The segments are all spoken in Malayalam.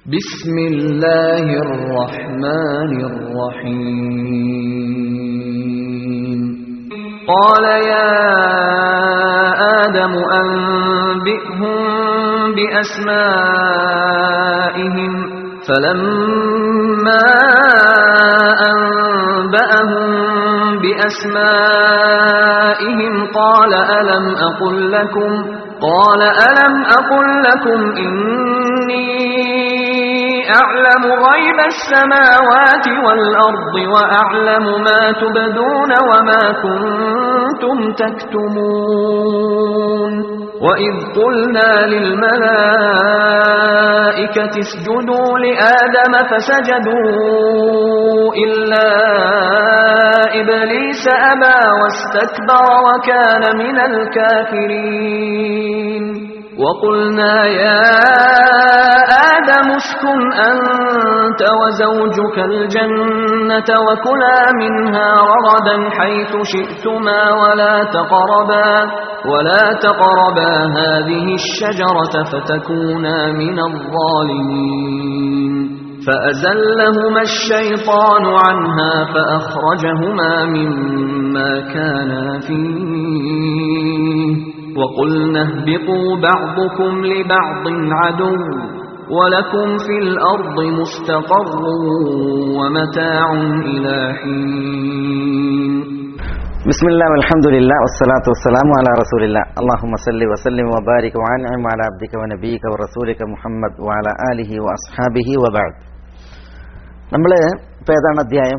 بسم الله الرحمن الرحيم قال يا آدم أنبئهم بأسمائهم فلما أنبأهم بأسمائهم قال ألم أقل لكم قال ألم أقل لكم إني أعلم غيب السماوات والأرض وأعلم ما تبدون وما كنتم تكتمون وإذ قلنا للملائكة اسجدوا لآدم فسجدوا إلا إبليس أبى واستكبر وكان من الكافرين وقلنا يا آدم اسكن أنت وزوجك الجنة وكلا منها رغدا حيث شئتما ولا تقربا ولا تقربا هذه الشجرة فتكونا من الظالمين فأزلهما الشيطان عنها فأخرجهما مما كانا فيه وقلنا اهبطوا بعضكم لبعض عدو ولكم في الأرض مستقر ومتاع إلى حين بسم الله والحمد لله والصلاة والسلام على رسول الله اللهم صل وسلم وبارك وعنعم على عبدك ونبيك ورسولك محمد وعلى آله وأصحابه وبعد നമ്മൾ ഇപ്പം ഏതാണ് അധ്യായം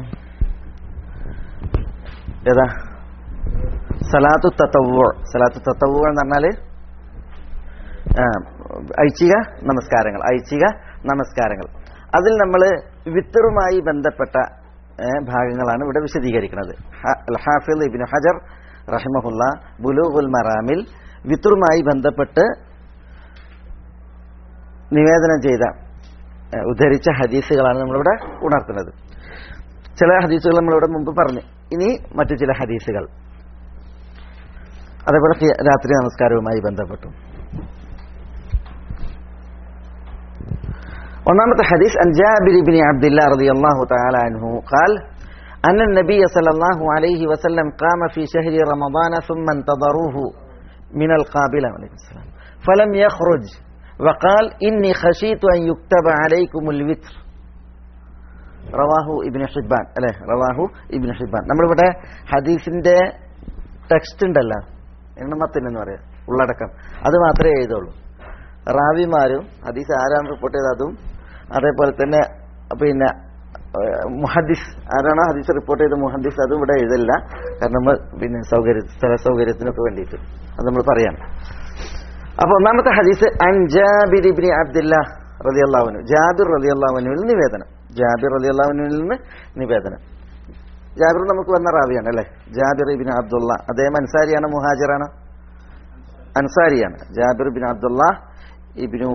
ഏതാ സലാത്തു തത്തവ്വ സലാത്തു തത്തവ്വ എന്ന് പറഞ്ഞാൽ ഐച്ഛിക നമസ്കാരങ്ങൾ ഐച്ഛിക നമസ്കാരങ്ങൾ അതിൽ നമ്മൾ വിത്തറുമായി ബന്ധപ്പെട്ട ഭാഗങ്ങളാണ് ഇവിടെ വിശദീകരിക്കുന്നത് ഹാഫിൽ ഇബിൻ ഹജർ റഹിമഹുല്ല ബുലൂഹുൽ മറാമിൽ വിത്തറുമായി ബന്ധപ്പെട്ട് നിവേദനം ചെയ്ത ഉദ്ധരിച്ച ഹദീസുകളാണ് നമ്മളിവിടെ ഉണർത്തുന്നത് ചില ഹദീസുകൾ നമ്മളിവിടെ മുമ്പ് പറഞ്ഞു ഇനി മറ്റു ചില ഹദീസുകൾ അതേപോലെ രാത്രി നമസ്കാരവുമായി ബന്ധപ്പെട്ടു ഒന്നാമത്തെ ഹദീസ് അൻ ജാബിർ ഇബ്നു അബ്ദുല്ലാ റളിയല്ലാഹു തആല അൻഹു قال أن النبي صلى الله عليه وسلم قام في شهر رمضان ثم انتظروه من القابلة عليه السلام فلم يخرج وقال إني خشيت أن يكتب عليكم الوتر റവാഹു ഇബിന് ഹിബാൻ അല്ലെ റവാഹു ഇബിന് ഹിബാൻ നമ്മളിവിടെ ഹദീസിന്റെ ടെക്സ്റ്റ് ഉണ്ടല്ലോ എണ്ണമത്തിന് എന്ന് പറയാം ഉള്ളടക്കം അത് മാത്രമേ എഴുതുള്ളൂ റാവിമാരും ഹദീസ് ആരാണ് റിപ്പോർട്ട് ചെയ്തത് അതും അതേപോലെ തന്നെ പിന്നെ മുഹദ്ദിസ് ആരാണോ ഹദീസ് റിപ്പോർട്ട് ചെയ്ത മുഹദ്ദിസ് അതും ഇവിടെ എഴുതില്ല കാരണം നമ്മൾ പിന്നെ സൗകര്യ സ്ഥല സൗകര്യത്തിനൊക്കെ വേണ്ടിയിട്ട് അത് നമ്മൾ പറയാം അപ്പൊ ഒന്നാമത്തെ ഹദീസ് അൻ ജാബിർ ഇബ്നി അബ്ദുല്ല റളിയല്ലാഹുനു ജാബിർ റളിയല്ലാഹുനുവിൽ നിവേദനം ജാബിർ റളിയല്ലാഹുനുവിൽ നിന്ന് നിവേദനം ജാബിർ നമുക്ക് വന്ന റാവിയാണ് അല്ലെ ജാബിർ ഇബിൻ അബ്ദുള്ള അദ്ദേഹം അൻസാരിയാണ് മുഹാജിറാണ് അൻസാരിയാണ് Jabir bin Abdullah ibn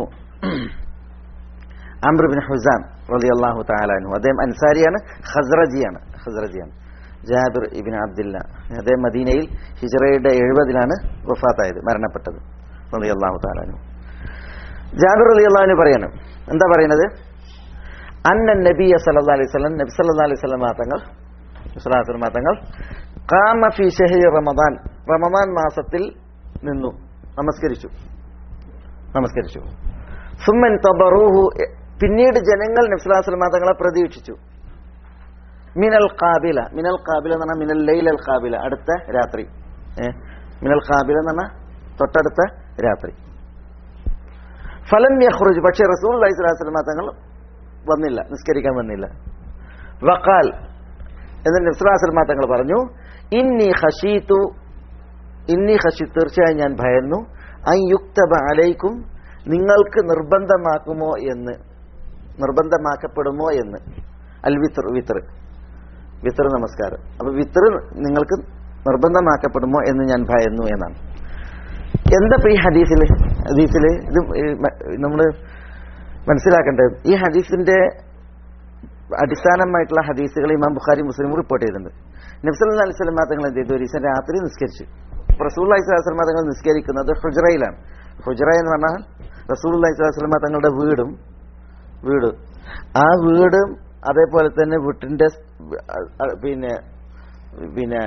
Amr bin Husam റളിയല്ലാഹു തആലാനു അദ്ദേഹം അൻസാരിയാണ് ഖസ്റജിയാണ് ഖസ്റജിയാണ് ജാബിർ ഇബിൻ അബ്ദുല്ല അദ്ദേഹം മദീനയിൽ ഹിജറയുടെ എഴുപതിലാണ് വഫാത്തായത് മരണപ്പെട്ടത് റളിയല്ലാഹു തആലാനു ജാബിർ റളിയല്ലാഹു പറയാണ് എന്താ പറയുന്നത് അന്ന നബിയ സല്ലല്ലാഹു അലൈഹി വസല്ലം നബി സല്ലല്ലാഹു അലൈഹി വസല്ലം തങ്ങൾ മുസ്ലാത്തുൽ തങ്ങൾ കാമ ഫി ഷഹരി റമദാൻ റമദാൻ മാസത്തിൽ നിന്നു നമസ്കരിച്ചു നമസ്കരിച്ചു സുമ്മൻ തബറൂഹു പിന്നീട് ജനങ്ങൾ നബ്സുലാസ്ലമ തങ്ങളെ പ്രതീക്ഷിച്ചു മിനൽ കാബില മിനൽ കാബില എന്ന് പറഞ്ഞാൽ മിനൽ ലൈൽ അൽ കാബില അടുത്ത രാത്രി മിനൽ കാബില എന്ന് പറഞ്ഞാൽ തൊട്ടടുത്ത രാത്രി ഫലം യഹ്റുജ് പക്ഷേ റസൂൽ അലൈഹി സ്വലാസ്ലമ തങ്ങൾ വന്നില്ല നിസ്കരിക്കാൻ വന്നില്ല വക്കാൽ എന്ന് നബ്സുലാസ്ലമ തങ്ങൾ പറഞ്ഞു ഇന്നി ഹഷീത്തു ഇന്നി ഹഷി തീർച്ചയായും ഞാൻ ഭയന്നു ഐ യുക്തബ അലൈക്കും നിങ്ങൾക്ക് നിർബന്ധമാക്കുമോ എന്ന് നിർബന്ധമാക്കപ്പെടുമോ എന്ന് അൽ വിത്തർ വിത്തർ വിത്തർ നമസ്കാരം അപ്പൊ വിത്തർ നിങ്ങൾക്ക് നിർബന്ധമാക്കപ്പെടുമോ എന്ന് ഞാൻ ഭയന്നു എന്നാണ് എന്താ ഈ ഹദീസിൽ ഹദീസിൽ ഇത് നമ്മൾ മനസ്സിലാക്കേണ്ടത് ഈ ഹദീസിന്റെ അടിസ്ഥാനമായിട്ടുള്ള ഹദീസുകൾ ഇമാം ബുഖാരി മുസ്ലിം റിപ്പോർട്ട് ചെയ്തിട്ടുണ്ട് നബ്സല്ലാ അലൈഹി സ്വലം തങ്ങൾ എന്ത് ചെയ്തു ഒരു ദിവസം രാത്രി നിസ്കരിച്ചു റസൂൽ അലൈഹി സ്വലാസ്ലമ തങ്ങൾ നിസ്കരിക്കുന്നത് ഹുജറയിലാണ് ഹുജറ എന്ന് പറഞ്ഞാൽ റസൂൽ അലൈഹി സ്വലാസ്ലമ തങ്ങളുടെ വീടും വീട് ആ വീടും അതേപോലെ തന്നെ വീട്ടിന്റെ സ്- അ- അ- പിന്നെ പിന്നെ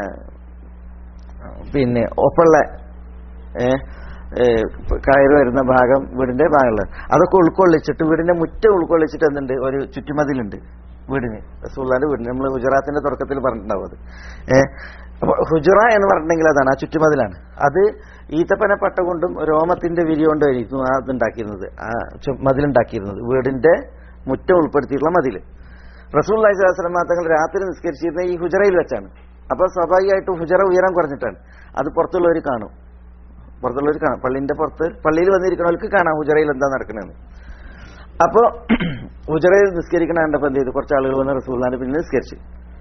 പിന്നെ ഒപ്പുള്ള ഏ, ഏ, കയറി വരുന്ന ഭാഗം വീടിന്റെ ഭാഗങ്ങൾ അതൊക്കെ ഉൾക്കൊള്ളിച്ചിട്ട് വീടിന്റെ മുറ്റം ഉൾക്കൊള്ളിച്ചിട്ട് എന്തുണ്ട് ഒരു ചുറ്റുമതിലുണ്ട് വീടിന് റസൂള്ളാന്റെ വീടിന് നമ്മൾ ഗുജറാത്തിന്റെ തുടക്കത്തിൽ പറഞ്ഞിട്ടുണ്ടാവും അത് ഏഹ് അപ്പൊ ഹുജറ എന്ന് പറഞ്ഞിട്ടുണ്ടെങ്കിൽ അതാണ് ആ ചുറ്റുമതിലാണ് അത് ഈത്തപ്പനപ്പട്ട കൊണ്ടും രോമത്തിന്റെ വിരി കൊണ്ടും ആയിരിക്കും ആ ഇതുണ്ടാക്കിയിരുന്നത് ആ ചു- മതിലുണ്ടാക്കിയിരുന്നത് വീടിന്റെ മുറ്റം ഉൾപ്പെടുത്തിയിട്ടുള്ള മതില് റസൂൽ അലൈഹിസ്ലാം തങ്ങൾ രാത്രി നിസ്കരിച്ചിരുന്ന ഈ ഹുജറയിൽ വെച്ചാണ് അപ്പൊ സ്വാഭാവികമായിട്ടും ഹുജറ ഉയരം കുറഞ്ഞിട്ടാണ് അത് പുറത്തുള്ളവർ കാണും പുറത്തുള്ളവർ കാണാം പള്ളിന്റെ പുറത്ത് പള്ളിയിൽ വന്നിരിക്കുന്നവർക്ക് കാണാം ഹുജറയിൽ എന്താ നടക്കണമെന്ന് അപ്പോ ഹുജറയിൽ നിസ്കരിക്കണ കണ്ടപ്പോ എന്ത് ചെയ്തു കുറച്ച് ആളുകൾ വന്ന് റസൂല്ലാന്റെ പിന്നെ നിസ്കരിച്ചു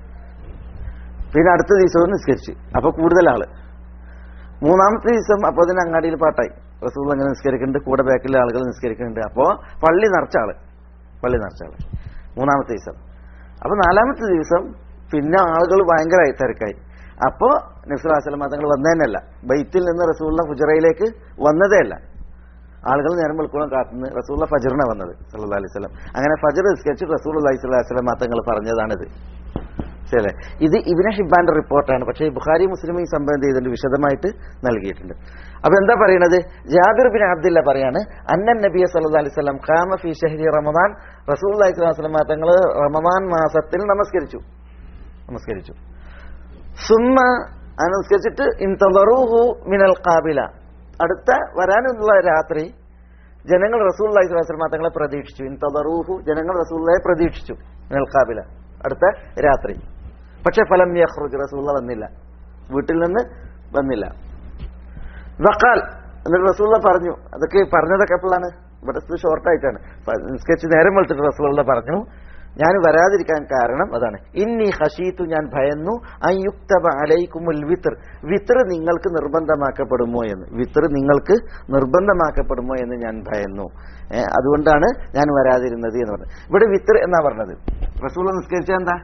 പിന്നെ അടുത്ത ദിവസവും നിസ്കരിച്ചു അപ്പൊ കൂടുതൽ ആള് മൂന്നാമത്തെ ദിവസം അപ്പൊ അതിന് അങ്ങാടിയിൽ പാട്ടായി റസൂൽ അങ്ങനെ നിസ്കരിക്കുന്നുണ്ട് കൂടെ ബാക്കിലെ ആളുകൾ നിസ്കരിക്കുന്നുണ്ട് അപ്പോ പള്ളി നിറച്ച ആള് പള്ളി നിറച്ച ആള് മൂന്നാമത്തെ ദിവസം അപ്പൊ നാലാമത്തെ ദിവസം പിന്നെ ആളുകൾ ഭയങ്കരമായി തിരക്കായി അപ്പോ നബ്സുലാസ്ലം തങ്ങൾ വന്നതന്നെയല്ല ബൈത്തിൽ നിന്ന് റസൂള്ള ഹുജറയിലേക്ക് വന്നതേ അല്ല ആളുകൾ നേരം വെളുക്കോളം കാത്തുനിന്ന് റസൂള്ള ഫജറിനെ വന്നത് സല്ലല്ലാഹു അലൈഹി വസല്ലം അങ്ങനെ ഫജർ നിസ്കരിച്ച് റസൂൽ അലൈഹി സ്വലാഹു വസ്ലം തങ്ങൾ പറഞ്ഞതാണിത് ശരി ഇത് ഇബിനെ ഹിബാന്റെ റിപ്പോർട്ടാണ് പക്ഷേ ബുഖാരി മുസ്ലിം ഈ സംഭവം എന്ത് ചെയ്തിട്ടുണ്ട് വിശദമായിട്ട് നൽകിയിട്ടുണ്ട് അപ്പൊ എന്താ പറയുന്നത് ജാബിർ ബിൻ അബ്ദുല്ല പറയാണ് അന്നൻ നബിയ സല്ലല്ലാഹു അലൈഹി വസല്ലം ഖാമ ഫി ഷഹ്രി റമദാൻ റസൂൽ അലൈഹി സ്വലാഹു വസ്ലം തങ്ങൾ റമദാൻ മാസത്തിൽ നമസ്കരിച്ചു നമസ്കരിച്ചു സുമ്മ ആ നമസ്കരിച്ചിട്ട് ഇൻതദറൂഹു മിനൽ ഖാബില അടുത്ത വരാനുള്ള രാത്രി ജനങ്ങൾ റസൂൽ അലൈഹി സ്വലാസ്ലം തങ്ങളെ പ്രതീക്ഷിച്ചു ഇൻതദറൂഹു ജനങ്ങൾ റസൂള്ളയെ പ്രതീക്ഷിച്ചു മിനൽ ഖാബില അടുത്ത രാത്രി പക്ഷെ ഫലം യഖ്റുജ് റസൂള്ള വന്നില്ല വീട്ടിൽ നിന്ന് വന്നില്ല വക്കാൽ എന്നിട്ട് റസൂള്ള പറഞ്ഞു അതൊക്കെ പറഞ്ഞതൊക്കെ എപ്പോഴാണ് ഇവിടെ ഷോർട്ടായിട്ടാണ് നിസ്കരിച്ച് നേരം വെളുത്തിട്ട് റസൂള്ള പറഞ്ഞു ഞാൻ വരാതിരിക്കാൻ കാരണം അതാണ് ഇന്നി ഹഷീത്തു ഞാൻ ഭയന്നു അയുക്തബ അലൈക്കുമുൽ വിത്തർ വിത്തർ നിങ്ങൾക്ക് നിർബന്ധമാക്കപ്പെടുമോ എന്ന് വിത്തർ നിങ്ങൾക്ക് നിർബന്ധമാക്കപ്പെടുമോ എന്ന് ഞാൻ ഭയന്നു ഏ, അതുകൊണ്ടാണ് ഞാൻ വരാതിരുന്നത് എന്ന് പറഞ്ഞു ഇവിടെ വിത്തർ എന്നാ പറഞ്ഞത് റസൂള്ള നിസ്കരിച്ച എന്താ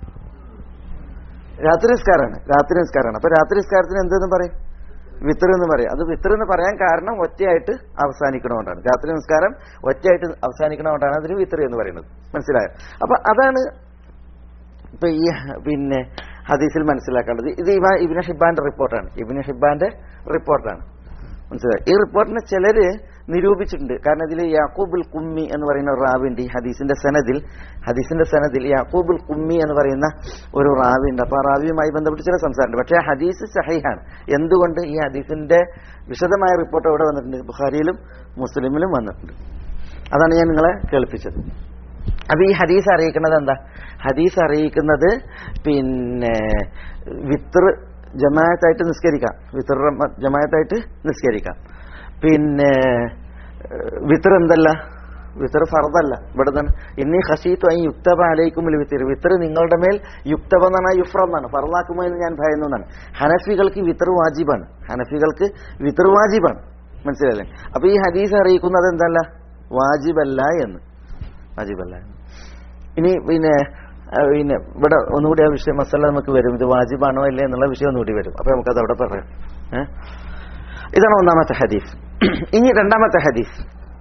രാത്രി നിസ്കാരമാണ് രാത്രി നിസ്കാരമാണ് അപ്പൊ രാത്രി നിസ്കാരത്തിന് എന്തെന്ന് പറയും വിത്തർ എന്ന് പറയും അത് വിത്തർ എന്ന് പറയാൻ കാരണം ഒറ്റയായിട്ട് അവസാനിക്കണോണ്ടാണ് രാത്രി നിസ്കാരം ഒറ്റയായിട്ട് അവസാനിക്കണോണ്ടാണ് അതിന് വിത്തർ എന്ന് പറയുന്നത് മനസ്സിലായോ അപ്പൊ അതാണ് ഇപ്പൊ ഈ പിന്നെ ഹദീസിൽ മനസ്സിലാക്കേണ്ടത് ഇത് ഇവ ഇബിന് ഹിബാന്റെ റിപ്പോർട്ടാണ് ഇബിന് ഹിബാന്റെ റിപ്പോർട്ടാണ് മനസ്സിലായി ഈ റിപ്പോർട്ടിനെ ചിലര് നിരൂപിച്ചിട്ടുണ്ട് കാരണം ഇതിൽ യാക്കൂബുൽ കുമ്മി എന്ന് പറയുന്ന ഒരു റാവിണ്ട് ഈ ഹദീസിന്റെ സനദിൽ ഹദീസിന്റെ സനദിൽ യാക്കൂബുൽ കുമ്മി എന്ന് പറയുന്ന ഒരു റാവിണ്ട് അപ്പൊ ആ റാവിയുമായി ബന്ധപ്പെട്ട് ചില സംസാരമുണ്ട് പക്ഷേ ആ ഹദീസ് സഹിഹാണ് എന്തുകൊണ്ട് ഈ ഹദീസിന്റെ വിശദമായ റിപ്പോർട്ട് എവിടെ വന്നിട്ടുണ്ട് ബുഖാരിയിലും മുസ്ലിമിലും വന്നിട്ടുണ്ട് അതാണ് ഞാൻ നിങ്ങളെ കേൾപ്പിച്ചത് അപ്പൊ ഈ ഹദീസ് അറിയിക്കുന്നത് എന്താ ഹദീസ് അറിയിക്കുന്നത് പിന്നെ വിത്ര ജമായത്തായിട്ട് നിസ്കരിക്കാം വിത്ര ജമായത്തായിട്ട് നിസ്കരിക്കാം പിന്നെ വിത്ര എന്തല്ല വിത്തർ ഫർദല്ല ഇവിടെ തന്നെ ഇന്നീ ഹസീത്തു അയി യുക്തബ അലൈക്കുമിൽ വിത്തർ വിത്തർ നിങ്ങളുടെ മേൽ യുക്തബ എന്നാണ് യുഫ്ര എന്നാണ് ഫർദാക്കുമോ എന്ന് ഞാൻ ഭയന്നു എന്നാണ് ഹനഫികൾക്ക് വിത്തർ വാജിബാണ് ഹനഫികൾക്ക് വിത്തർ വാജിബാണ് മനസ്സിലായില്ലേ അപ്പൊ ഈ ഹദീസ് അറിയിക്കുന്നത് എന്തല്ല വാജിബല്ല എന്ന് വാജിബല്ല എന്ന്. ഇനി പിന്നെ ആ, പിന്നെ ഇവിടെ ഒന്നുകൂടി ആ വിഷയം മസാല നമുക്ക് വരും ഇത് വാജിബാണോ അല്ലേ എന്നുള്ള വിഷയം ഒന്നുകൂടി വരും അപ്പൊ നമുക്കത് അവിടെ പറയാം ഏ? ഇതാണ് ഒന്നാമത്തെ ഹദീസ് ഇനി രണ്ടാമത്തെ ഹദീസ്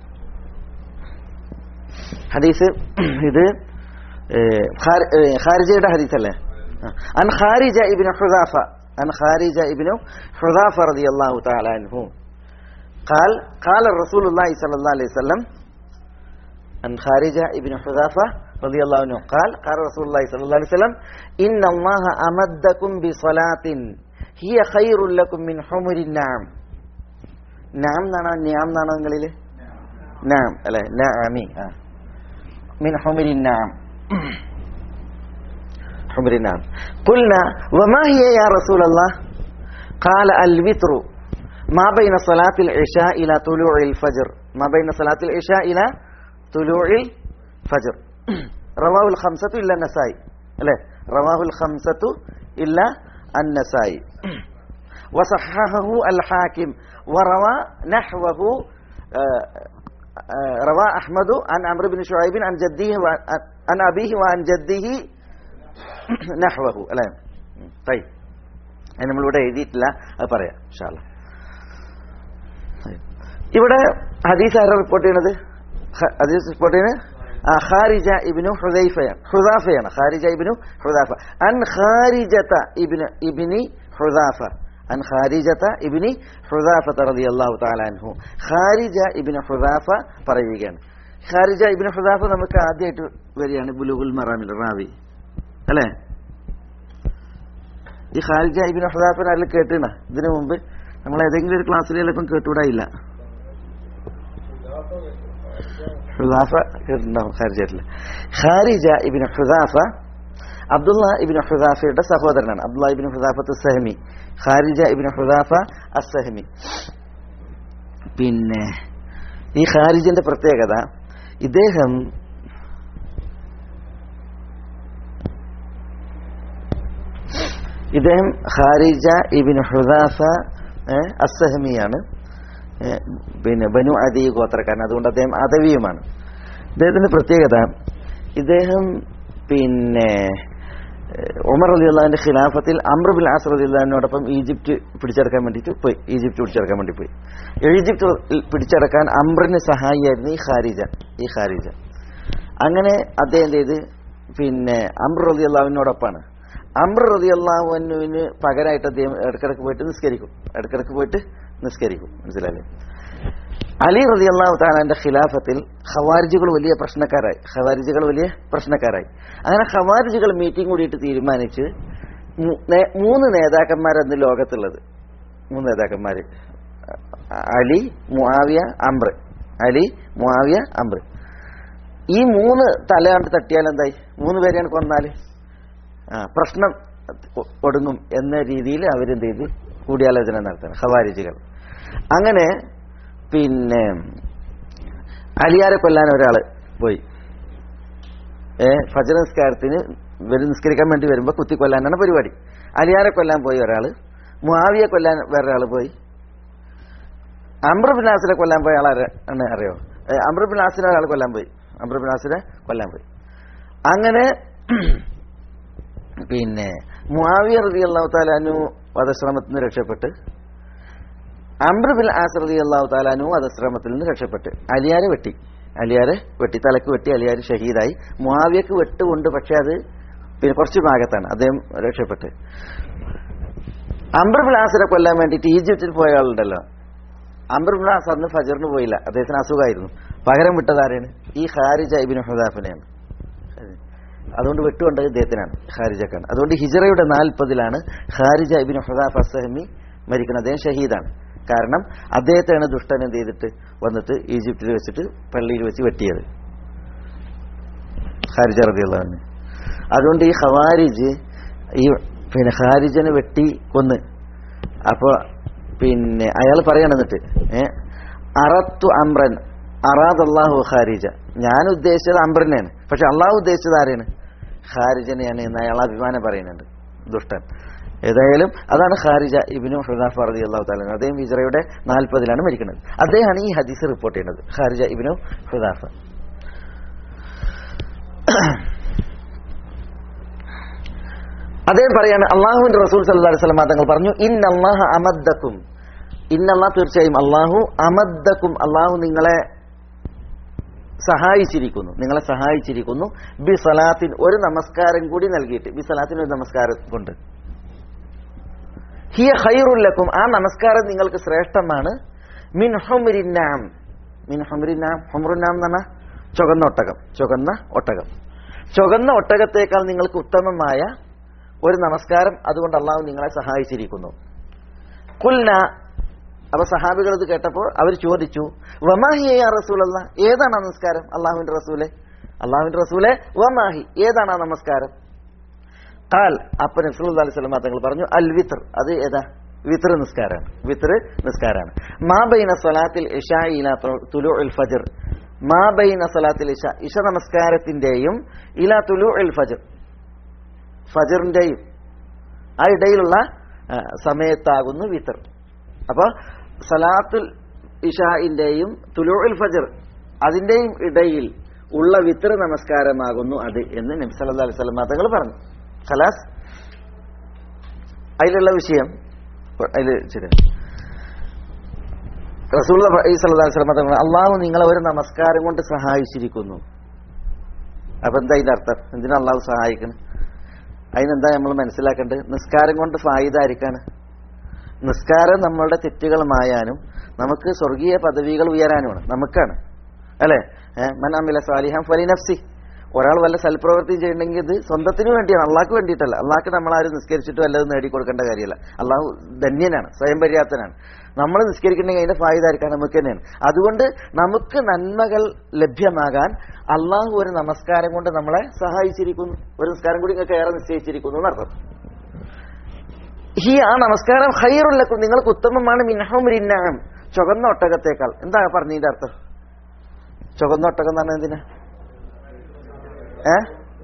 ഹദീസ് ഇത് ഏ, ഖാരി- ഏ, ഖാരിജയുടെ ഹദീസ് അല്ലേ ആ. അൻ ഖാരിജ ഇബ്നു ഹുദാഫ അൻ ഖാരിജ ഇബ്നു ഹുദാഫ റളിയല്ലാഹു തആല അൻഹു قال قال رسول الله صلى الله عليه وسلم عن خارجة ابن حذافة رضي الله عنه قال قال رسول الله صلى الله عليه وسلم إن الله أمدكم بصلاة هي خير لكم من حمر النعم نعم نعم نعم نعم نعم نعم അല്ലെ نعمي آه. من حمر النعم حمر النعم قلنا وما هي يا رسول الله قال الوتر ما بين صلاة العشاء إلى طلوع الفجر ما بين صلاة العشاء إلى طلوع الفجر رواه الخمسة إلا النسائي لا رواه الخمسة إلا النسائي وصححه الحاكم وروى نحوه آه، آه، روى أحمد عن عمرو بن شعيب عن جده وعن عن أبيه وعن جده نحوه الآن طيب അതിന് നമ്മളിവിടെ എഴുതിയിട്ടില്ല അത് പറയാം ഇൻഷാല്ല ഇവിടെ ഹദീസ് ആരാ റിപ്പോർട്ട് ചെയ്യണത് ഹ- ഹദീസ് റിപ്പോർട്ട് ചെയ്യുന്നത് ആ ഖാരിജ ഇബ്നു ഹുദൈഫയാണ് ഹുദാഫയാണ് ഖാരിജ ഇബ്നു ഹുദാഫ അൻ ഖാരിജത ഇബ്നു ഇബ്നി ഹുദാഫ അൻ ഖാരിജത ഇബ്നി ഹുദാഫ റളിയല്ലാഹു തആല അൻഹു ഖാരിജ ഇബ്നു ഹുദാഫ പറയുകയാണ് ഖാരിജ ഇബ്നു ഹുദാഫ നമുക്ക് ആദ്യമായിട്ട് വരികയാണ് ബുലുഗുൽ മറാമിൽ റാവി അല്ലേ ഈ ഖാരിജ ഇബ്നു ഹുദാഫിനെ അതിൽ കേട്ടിണ ഇതിനു മുമ്പ് നമ്മൾ ഏതെങ്കിലും ഒരു ക്ലാസ്സിലെല്ലാം കേട്ടുവിടായില്ല ഹുദാഫ കേട്ടിട്ടുണ്ടാവും ഖാരിജയിൽ ഖാരിജ ഇബിന് ഹുദാഫ അബ്ദുള്ള ഇബിന് ഹുദാഫയുടെ സഹോദരനാണ് അബ്ദുള്ള ഇബിന് ഹുദാഫത്ത് സഹമി ഖാരിജ ഇബിന് ഹുദാഫ അസഹമി പിന്നെ ഈ ഖാരിജിന്റെ പ്രത്യേകത ഇദ്ദേഹം ഇദ്ദേഹം ഖാരിജ ഇബിൻ ഹുദാഫ ഏഹ്, അസ്സഹമിയാണ് ഏഹ്, പിന്നെ ബനു അദി ഗോത്രക്കാരൻ അതുകൊണ്ട് അദ്ദേഹം അദവിയുമാണ് ഇദ്ദേഹത്തിന്റെ പ്രത്യേകത ഇദ്ദേഹം പിന്നെ ഏഹ്, ഉമർ അലി അള്ളാഹിന്റെ ഖിലാഫത്തിൽ അമ്രബുൽ ആസർ അലി അള്ളഹാനോടൊപ്പം ഈജിപ്റ്റ് പിടിച്ചെടുക്കാൻ വേണ്ടിയിട്ട് പോയി ഈജിപ്റ്റ് പിടിച്ചെടുക്കാൻ വേണ്ടി പോയി ഈജിപ്റ്റ് പിടിച്ചെടുക്കാൻ അമ്രിന് സഹായിയായിരുന്നു ഈ ഖാരിജ ഈ ഖാരിജ അങ്ങനെ അദ്ദേഹം എന്ത് ചെയ്ത് പിന്നെ അമ്ര റതി അള്ളാഹുവിനോടൊപ്പമാണ് അമ്ര റതി അള്ളാഹുവിന് പകരമായിട്ട് അദ്ദേഹം ഇടക്കിടക്ക് പോയിട്ട് നിസ്കരിക്കും ഇടക്കിടക്ക് പോയിട്ട് നിസ്കരിക്കും മനസ്സിലായില്ലേ അലി റതി അള്ളാഹു താലാന്റെ ഖിലാഫത്തിൽ ഖവാരിജുകൾ വലിയ പ്രശ്നക്കാരായി ഖവാരിജുകൾ വലിയ പ്രശ്നക്കാരായി അങ്ങനെ ഖവാരിജുകൾ മീറ്റിംഗ് കൂടിയിട്ട് തീരുമാനിച്ച് മൂ- നേ- മൂന്ന് നേതാക്കന്മാരന്ന് ലോകത്തുള്ളത് മൂന്ന് നേതാക്കന്മാര് അലി മുആവിയ അംബ്ര അലി മുആവിയ അംബ്ര ഈ മൂന്ന് തലയാണ്ട് തട്ടിയാൽ എന്തായി മൂന്ന് പേരെയാണ് കൊന്നാല് ആ പ്രശ്നം ഒ- ഒടുങ്ങും എന്ന രീതിയിൽ അവരെന്ത് ചെയ്ത് കൂടിയാലോചന നടത്തണം ഖവാരിജുകൾ അങ്ങനെ പിന്നെ അലിയാരെ കൊല്ലാൻ ഒരാള് പോയി ഏ ഫജർ നിസ്കാരത്തിന് ഇവര് നിസ്കരിക്കാൻ വേണ്ടി വരുമ്പോൾ കുത്തി കൊല്ലാനാണ് പരിപാടി അലിയാരെ കൊല്ലാൻ പോയി ഒരാള് മുആവിയെ കൊല്ലാൻ വേറൊരാള് പോയി അമ്രബിനാസിനെ കൊല്ലാൻ പോയ ആളെ അറിയോ അമ്രബിനാസിനെ ഒരാൾ കൊല്ലാൻ പോയി അമ്രബിനാസിനെ കൊല്ലാൻ പോയി അങ്ങനെ പിന്നെ മുആവിയ റതി അള്ളാഹു താലാനു വധശ്രമത്തിൽ നിന്ന് രക്ഷപ്പെട്ട് അംബ്രബിൽ ആസ് റതി അള്ളാഹു താലാനു വധശ്രമത്തിൽ നിന്ന് രക്ഷപ്പെട്ട് അലിയാരെ വെട്ടി അലിയാരെ വെട്ടി തലക്ക് വെട്ടി അലിയാർ ഷഹീദായി മുആവിയക്ക് വെട്ടുകൊണ്ട് പക്ഷെ അത് പിന്നെ കുറച്ച് ഭാഗത്താണ് അദ്ദേഹം രക്ഷപ്പെട്ട് അംബ്രബിൽ ആസിനെ കൊല്ലാൻ വേണ്ടിയിട്ട് ഈജിപ്തിൽ പോയ ആളുണ്ടല്ലോ അംബ്രബിൽ ആസ് അന്ന് ഫജറിന് പോയില്ല അദ്ദേഹത്തിന് അസുഖമായിരുന്നു പകരം വിട്ടതാരാണ് ഈ ഖാരിജ ഇബിൻ ഹുദാഫിനെയാണ് അതുകൊണ്ട് വിട്ടുകൊണ്ടത് ഇദ്ദേഹത്തിനാണ് ഖാരിജക്കാണ് അതുകൊണ്ട് ഹിജറയുടെ നാൽപ്പതിലാണ് ഖാരിജ ഇബിൻ ഹുദാഫ് അസഹമി മരിക്കുന്നത് അദ്ദേഹം ഷഹീദാണ് കാരണം അദ്ദേഹത്തെയാണ് ദുഷ്ടൻ എന്ത് ചെയ്തിട്ട് വന്നിട്ട് ഈജിപ്തിൽ വെച്ചിട്ട് പള്ളിയിൽ വെച്ച് വെട്ടിയത് ഖാരിജ റതിയുള്ളവന് അതുകൊണ്ട് ഈ ഖവാരിജ് ഈ പിന്നെ ഖാരിജനെ വെട്ടി കൊന്ന് അപ്പൊ പിന്നെ അയാൾ പറയണം എന്നിട്ട് ഏ അറത്തു അമ്രൻ അറാദ് അള്ളാഹു ഖാരിജ ഞാൻ ഉദ്ദേശിച്ചത് അമ്രനെയാണ് പക്ഷെ അള്ളാഹു ഉദ്ദേശിച്ചത് ആരെയാണ് ഖാരിജനെയാണ് എന്ന് അയാൾ അഭിമാനം പറയുന്നുണ്ട് ദുഷ്ടൻ ഏതായാലും അതാണ് ഖാരിജ ഇബിനു ഹുദാഫ് റതി അള്ളാഹു താല അദ്ദേഹം ഹിജറയുടെ നാൽപ്പതിലാണ് മരിക്കുന്നത് അദ്ദേഹമാണ് ഈ ഹദീസ് റിപ്പോർട്ട് ചെയ്യുന്നത് ഖാരിജ ഇബിനു ഹുദാഫ് അദ്ദേഹം പറയാണ് അള്ളാഹുവിന്റെ റസൂൽ സല്ലല്ലാഹു അലൈഹി വസല്ലം തങ്ങൾ പറഞ്ഞു ഇന്നല്ലാഹ അമദ്ദക്കും ഇന്നല്ലാഹ് തീർച്ചയായും അള്ളാഹു അമദ്ദക്കും അള്ളാഹു നിങ്ങളെ സഹായിച്ചിരിക്കുന്നു നിങ്ങളെ സഹായിച്ചിരിക്കുന്നു ബി സലാത്തിൻ ഒരു നമസ്കാരം കൂടി നൽകിയിട്ട് ബി സലാത്തിന് ഒരു നമസ്കാരം കൊണ്ട് ഹിയ ഖൈറുല്ലക്കും ആ നമസ്കാരം നിങ്ങൾക്ക് ശ്രേഷ്ഠമാണ് മിൻ ഹുമരിന്നാം മിൻ ഹുമരിന്നാം ഹുമറുന്നാം എന്ന് പറഞ്ഞാൽ ചുവന്ന ഒട്ടകം ചുവന്ന ഒട്ടകം ചുവന്ന ഒട്ടകത്തേക്കാൾ നിങ്ങൾക്ക് ഉത്തമമായ ഒരു നമസ്കാരം അതുകൊണ്ട് അള്ളാഹു നിങ്ങളെ സഹായിച്ചിരിക്കുന്നു കുൽന അപ്പൊ സഹാബികൾ ഇത് കേട്ടപ്പോൾ അവർ ചോദിച്ചു വമാഹി യാ റസൂലല്ല ഏതാണ് ആ നമസ്കാരം അള്ളാഹുവിന്റെ റസൂലെ അള്ളാഹുവിന്റെ റസൂലെ വമാഹി ഏതാണ് ആ നമസ്കാരം കാൽ അപ്പൊ നസൂൽ അലൈഹി സ്വലം തങ്ങൾ പറഞ്ഞു അൽ വിത്ർ അത് ഏതാ വിത്ർ നിസ്കാരമാണ് വിത്ർ നിസ്കാരമാണ് മാ ബൈന സ്വലാത്തിൽ ഇഷാ ഇല തുലു ഉൽ ഫജർ മാ ബൈന സ്വലാത്തിൽ ഇഷ ഇഷ നമസ്കാരത്തിന്റെയും ഇല തുലു ഉൽ ഫജർ ഫജറിന്റെയും ആ ഇടയിലുള്ള ആ, സമയത്താകുന്നു വിത്തർ അപ്പൊ സലാത്തുൽ ഇഷാഇന്റെയും തുലുൽ ഫജർ അതിന്റെയും ഇടയിൽ ഉള്ള വിത്തർ നമസ്കാരമാകുന്നു അത് എന്ന് നബി സല്ലല്ലാഹു അലൈഹി വസല്ലം തങ്ങൾ പറഞ്ഞു ഖലാസ് അതിലുള്ള വിഷയം അതിൽ ശരി റസൂൽ സല്ലല്ലാഹു അലൈഹി വസല്ലം തങ്ങൾ അള്ളാഹു നിങ്ങളെ ഒരു നമസ്കാരം കൊണ്ട് സഹായിച്ചിരിക്കുന്നു അപ്പൊ എന്താ അതിന്റെ അർത്ഥം എന്തിനാ അള്ളാഹു സഹായിക്കണം അതിനെന്താ നമ്മൾ മനസ്സിലാക്കേണ്ടത് നിസ്കാരം കൊണ്ട് ഫായിദായിരിക്കാണ് നിസ്കാരം നമ്മളുടെ തെറ്റുകൾ മായാനും നമുക്ക് സ്വർഗീയ പദവികൾ ഉയരാനുമാണ് നമുക്കാണ് അല്ലെ മനാമില സാലിഹാം ഫലി നഫ്സി ഒരാൾ വല്ല സൽപ്രവൃത്തി ചെയ്യണമെങ്കിൽ ഇത് സ്വന്തത്തിന് വേണ്ടിയാണ് അള്ളാഹ്ക്ക് വേണ്ടിയിട്ടല്ല അള്ളാഹ്ക്ക് നമ്മൾ ആരും നിസ്കരിച്ചിട്ട് വല്ലതും നേടിക്കൊടുക്കേണ്ട കാര്യമല്ല അള്ളാഹു ധന്യനാണ് സ്വയം പര്യാപ്തനാണ് നമ്മൾ നിസ്കരിക്കണമെങ്കിൽ അതിന്റെ ഫായിദായിരിക്കാൻ നമുക്ക് തന്നെയാണ് അതുകൊണ്ട് നമുക്ക് നന്മകൾ ലഭ്യമാകാൻ അള്ളാഹു ഒരു നമസ്കാരം കൊണ്ട് നമ്മളെ സഹായിച്ചിരിക്കുന്നു ഒരു നിസ്കാരം കൂടി നിങ്ങൾക്ക് ഏറെ നിശ്ചയിച്ചിരിക്കുന്നു എന്നർത്ഥം ഈ ആ നമസ്കാരം ഹൈറുള്ളക്കും നിങ്ങൾക്ക് ഉത്തമമാണ് മിൻഹുമിരിന്നാം ചുവന്ന ഒട്ടകത്തേക്കാൾ എന്താ പറഞ്ഞതിന്റെ അർത്ഥം ചുവന്ന ഒട്ടകം എന്ന് പറഞ്ഞാൽ എന്തിനാ ഏ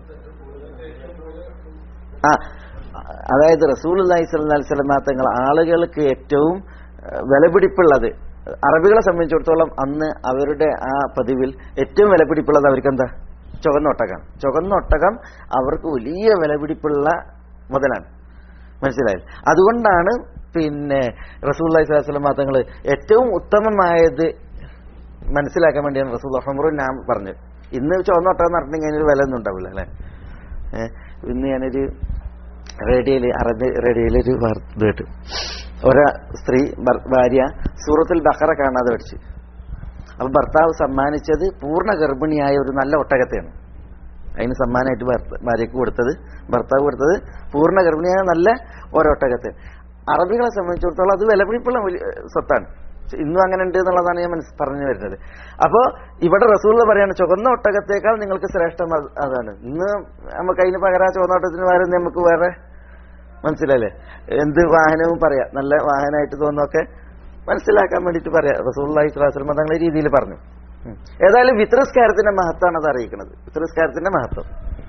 ആ അതായത് റസൂൽ അലൈഹി സ്വലി സ്വലമാ തങ്ങൾ ആളുകൾക്ക് ഏറ്റവും ഏഹ്, വിലപിടിപ്പുള്ളത് അറബികളെ സംബന്ധിച്ചിടത്തോളം അന്ന് അവരുടെ ആ പതിവിൽ ഏറ്റവും വിലപിടിപ്പുള്ളത് അവർക്ക് എന്താ ചുവന്ന ഒട്ടകമാണ് ചുവന്ന ഒട്ടകം അവർക്ക് വലിയ വിലപിടിപ്പുള്ള മുതലാണ് മനസ്സിലായത് അതുകൊണ്ടാണ് പിന്നെ റസൂൽ അലൈഹി സ്വലാസ്ലം തങ്ങൾ ഏറ്റവും ഉത്തമമായത് മനസ്സിലാക്കാൻ വേണ്ടിയാണ് റസൂൽ അഹമ്മറു ഞാൻ പറഞ്ഞത് ഇന്ന് ചുവന്ന ഒട്ടകം നടത്തണമെങ്കിൽ അതിനൊരു വില ഒന്നും ഉണ്ടാവില്ല അല്ലേ ഏഹ്, ഇന്ന് ഞാനൊരു റേഡിയോയിൽ അറബി റേഡിയോയിൽ ഒരു വാർത്ത കേട്ടു ഒരു സ്ത്രീ ഭർ- ഭാര്യ സൂറത്തിൽ ബഹറ കാണാതെ പഠിച്ചു അപ്പൊ ഭർത്താവ് സമ്മാനിച്ചത് പൂർണ്ണ ഗർഭിണിയായ ഒരു നല്ല ഒട്ടകത്തെയാണ് അതിന് സമ്മാനമായിട്ട് ഭർത്ത- ഭാര്യയ്ക്ക് കൊടുത്തത് ഭർത്താവ് കൊടുത്തത് പൂർണ്ണ ഗർഭിണിയായ നല്ല ഒരൊട്ടകത്തെ അറബികളെ സംബന്ധിച്ചിടത്തോളം അത് വിലപിടിപ്പുള്ള വലിയ സ്വത്താണ് ഇന്നും അങ്ങനെ ഉണ്ട് എന്നുള്ളതാണ് ഞാൻ മനസ്സ് പറഞ്ഞു വരുന്നത് അപ്പോ ഇവിടെ റസൂൾ പറയാണ് ചുവന്ന ഒട്ടകത്തേക്കാൾ നിങ്ങൾക്ക് ശ്രേഷ്ഠം അത് അതാണ് ഇന്ന് നമുക്ക് അതിന് പകരം ആ ചുവന്ന ഒട്ടകത്തിന് പകരം നമുക്ക് വേറെ മനസ്സിലല്ലേ എന്ത് വാഹനവും പറയാം നല്ല വാഹനമായിട്ട് തോന്നുന്നൊക്കെ മനസ്സിലാക്കാൻ വേണ്ടിയിട്ട് പറയാം റസൂൽ സ്വലാസ്ലം തങ്ങളെ രീതിയിൽ പറഞ്ഞു ഉം. ഏതായാലും വിത്രസ്കാരത്തിന്റെ മഹത്വമാണ് അത് അറിയിക്കുന്നത് വിത്രസ്കാരത്തിന്റെ മഹത്വം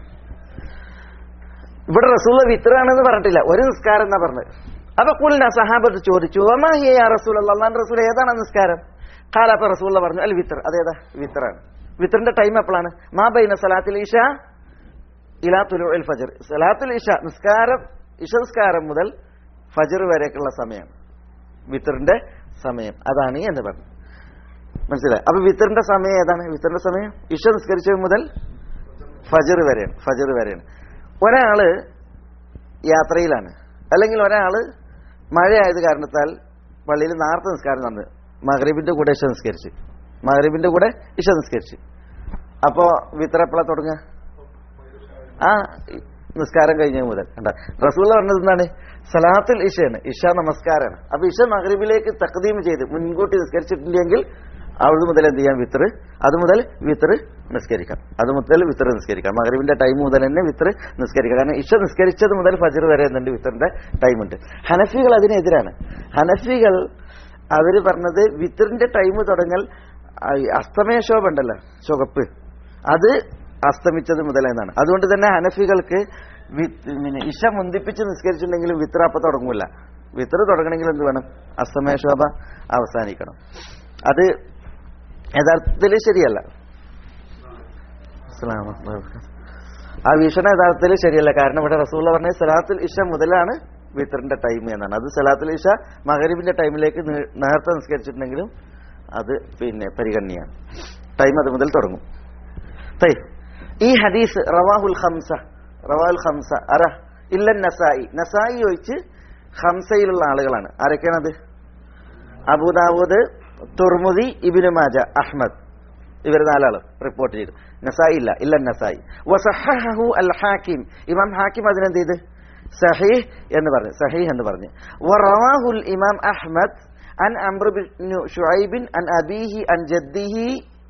ഇവിടെ റസൂൽ വിത്രാണെന്ന് പറഞ്ഞിട്ടില്ല ഒരു നിസ്കാരം എന്നാ പറഞ്ഞത് അപ്പൊ കുലിന സഹാബത്ത് ചോദിച്ചു ഒമാഹിയ റസൂൽ അള്ളാൻ റസൂൽ ഏതാണ് ആ നിസ്കാരം കാലപ്പ റസൂൽ പറഞ്ഞു അല്ല വിത്ര അതേതാ വിത്രാണ് വിത്രിന്റെ ടൈം എപ്പോഴാണ് മാ ബൈന സലാത്തിൽ ഇഷ ഇലാ തുലു അൽ ഫജർ സലാത്തുൽ ഇഷ നിസ്കാരം ഇഷ നിസ്കാരം മുതൽ ഫജർ വരേക്കുള്ള സമയം വിത്തറിന്റെ സമയം അതാണ് എന്ന് പറഞ്ഞു മനസ്സിലായി അപ്പൊ വിത്തറിന്റെ സമയം ഏതാണ് വിത്തറിന്റെ സമയം ഇഷ നിസ്കരിച്ചത് മുതൽ ഫജർ വരെയാണ് ഫജർ വരെയാണ് ഒരാള് യാത്രയിലാണ് അല്ലെങ്കിൽ ഒരാള് മഴയായത് കാരണത്താൽ പള്ളിയിൽ നേരത്തെ നിസ്കാരം നടന്ന് മഹ്രീബിന്റെ കൂടെ ഇഷ നിസ്കരിച്ച് മഹ്രീബിന്റെ കൂടെ ഇഷ നിസ്കരിച്ച് അപ്പോ വിത്തർ എപ്പോഴാ തുടങ്ങുക ആ നിസ്കാരം കഴിഞ്ഞ മുതൽ കണ്ട റസൂൽ പറഞ്ഞത് എന്താണ് സലാത്തുൽ ഇഷയാണ് ഇഷ നമസ്കാരമാണ് അപ്പൊ ഇഷ മഹ്രിബിലേക്ക് തക്തീം ചെയ്ത് മുൻകൂട്ടി നിസ്കരിച്ചിട്ടില്ലെങ്കിൽ അവിടെ മുതൽ എന്ത് ചെയ്യാം വിത്തർ അത് മുതൽ വിത്തർ നിസ്കരിക്കാം അത് മുതൽ വിത്തർ നിസ്കരിക്കാം മഹ്രിബിന്റെ ടൈം മുതൽ തന്നെ വിത്തർ നിസ്കരിക്കാം കാരണം ഇഷ നിസ്കരിച്ചത് മുതൽ ഫജർ വരെ എന്നുണ്ട് വിത്തറിന്റെ ടൈം ഉണ്ട് ഹനഫികൾ അതിനെതിരാണ് ഹനഫികൾ അവര് പറഞ്ഞത് വിത്തറിന്റെ ടൈം തുടങ്ങൽ ആ, ഈ അസ്തമയ ശോഭ ഉണ്ടല്ലോ ചുവപ്പ് അത് അസ്തമിച്ചത് മുതൽ എന്നാണ് അതുകൊണ്ട് തന്നെ ഹനഫികൾക്ക് വി- പിന്നെ ഇഷ മുന്തിപ്പിച്ച് നിസ്കരിച്ചിട്ടുണ്ടെങ്കിലും വിത്ര അപ്പൊ തുടങ്ങൂല വിത്ര തുടങ്ങണമെങ്കിൽ എന്ത് വേണം അസ്തമയ ശോഭ അവസാനിക്കണം അത് യഥാർത്ഥത്തിൽ ശരിയല്ല അസ്സലാമു അലൈക്കും. ആ വീക്ഷണം യഥാർത്ഥത്തിൽ ശരിയല്ല കാരണം ഇവിടെ റസൂള്ള പറഞ്ഞ സലാത്തുൽ ഇഷ മുതലാണ് വിത്തറിന്റെ ടൈം എന്നാണ് അത് സലാത്തുൽ ഇഷ മഹരിബിന്റെ ടൈമിലേക്ക് നീ- നേരത്തെ നിസ്കരിച്ചിട്ടുണ്ടെങ്കിലും അത് പിന്നെ പരിഗണനയാണ് ടൈം അത് മുതൽ തുടങ്ങും طيب. ഈ ഹദീസ് റവാഹുൽ ഖംസ റവാഹുൽ ഖംസ അറ ഇല്ല നസായി നസായി ഒഴിച്ച് ഖംസയിലുള്ള ആളുകളാണ് ആരൊക്കെയാണത് Abu Dawud Tirmidhi ibn Majah Ahmad ഇവർ നാലാള് റിപ്പോർട്ട് ചെയ്തു നസായി ഇല്ല ഇല്ല നസായി വസഹഹു അൽ ഹാക്കിം ഇമാം ഹാക്കിം അതിനെന്ത് ചെയ്ത് സഹീഹ് എന്ന് പറഞ്ഞു സഹീഹ് എന്ന് പറഞ്ഞു വറവാഹുൽ ഇമാം അഹ്മദ് അൻ അംർ ബിൻ ഷുഐബിൻ അൻ അബീഹി അൻ ജദ്ദിഹി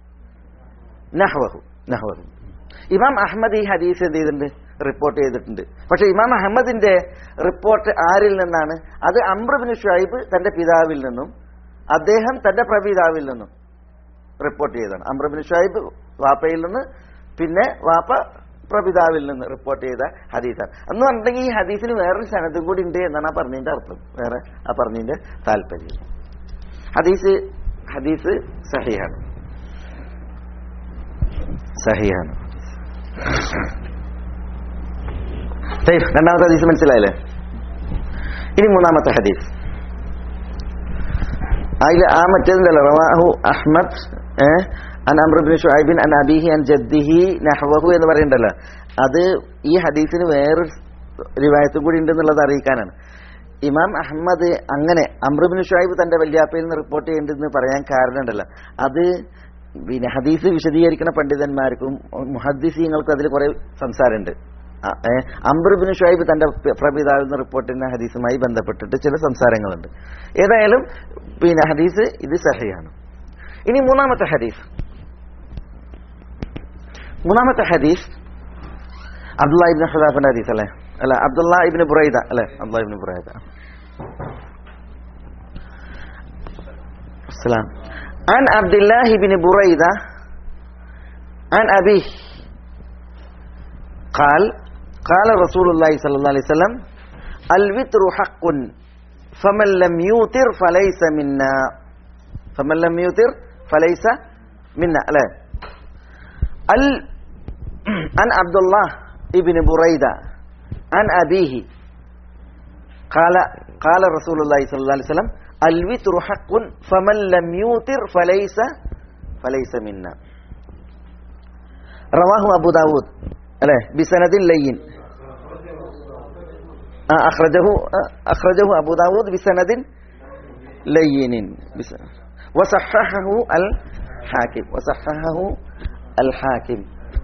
നഹ്വഹു നഹ്വഹു ഇമാം അഹമ്മദ് ഈ ഹദീസ് എന്ത് ചെയ്തിട്ടുണ്ട് റിപ്പോർട്ട് ചെയ്തിട്ടുണ്ട് പക്ഷെ ഇമാം അഹമ്മദിന്റെ റിപ്പോർട്ട് ആരിൽ നിന്നാണ് അത് അംബ്രബിന് ഷുഐബ് തന്റെ പിതാവിൽ നിന്നും അദ്ദേഹം തന്റെ പ്രപിതാവിൽ നിന്നും റിപ്പോർട്ട് ചെയ്തതാണ് അംബ്രബിന് ഷുഐബ് വാപ്പയിൽ നിന്ന് പിന്നെ വാപ്പ പ്രപിതാവിൽ നിന്ന് റിപ്പോർട്ട് ചെയ്ത ഹദീസാണ് എന്ന് പറഞ്ഞിട്ടുണ്ടെങ്കിൽ ഈ ഹദീസിന് വേറൊരു സനതും കൂടി ഉണ്ട് എന്നാണ് ആ പറഞ്ഞതിന്റെ അർത്ഥം വേറെ ആ പറഞ്ഞതിന്റെ താല്പര്യം ഹദീസ് ഹദീസ് സഹിയാണ് സഹിയാണ് طيب, രണ്ടാമത്തെ ഹദീസ് മനസ്സിലായില്ലേ ഇനി മൂന്നാമത്തെ ഹദീസ് അതിൽ ആ മറ്റേതുണ്ടല്ലോ റവാഹു അഹ്മദ് ഏ, അൻ അമ്രബിൻ ഷുഐബിൻ അൻ അബീഹി അൻ ജദ്ദിഹി നഹ്വഹു എന്ന് പറയണ്ടല്ലോ അത് ഈ ഹദീസിന് വേറൊരു റിവായത്തും കൂടി ഉണ്ടെന്നുള്ളത് അറിയിക്കാനാണ് ഇമാം അഹമ്മദ് അങ്ങനെ അമ്രബിൻ ഷുഐബ് തന്റെ വല്യാപ്പയിൽ നിന്ന് റിപ്പോർട്ട് ചെയ്യേണ്ടതെന്ന് പറയാൻ കാരണമുണ്ടല്ലോ അത് പിന്നെ ഹദീസ് വിശദീകരിക്കുന്ന പണ്ഡിതന്മാർക്കും മുഹദ്ദീസീങ്ങൾക്കും അതിൽ കുറെ സംസാരമുണ്ട് അംബർബിൻ ഷുഐബ് തന്റെ പ- പ്രപിതാവിൽ നിന്ന് റിപ്പോർട്ട് ചെയ്യുന്ന ഹദീസുമായി ബന്ധപ്പെട്ടിട്ട് ചില സംസാരങ്ങളുണ്ട് ഏതായാലും പിന്നെ ഹദീസ് ഇത് സഹിയാണ് ഇനി മൂന്നാമത്തെ ഹദീസ് മൂന്നാമത്തെ ഹദീസ് അബ്ദുള്ള ഇബ്നു ഹുദാഫിന്റെ ഹദീസ് അല്ലേ അല്ല അബ്ദുള്ള ഇബ്നു ബുറൈദ അല്ലേ അബ്ദുള്ള ഇബ്നു ബുറൈദ السلام عن عبد الله بن بريدة عن أبيه قال قال رسول الله صلى الله عليه وسلم الوتر حق فمن لم يوتر فليس منا فمن لم يوتر فليس منا لا ال عن عبد الله ابن بريدة عن أبيه قال قال رسول الله صلى الله عليه وسلم الوتر حق فمن لم يوتر فليس فليس منا رواه أبو داود അല്ലേ بسند لين آه أخرجه آه أخرجه أبو داود بسند لين بس- وصححه الحاكم وصححه الحاكم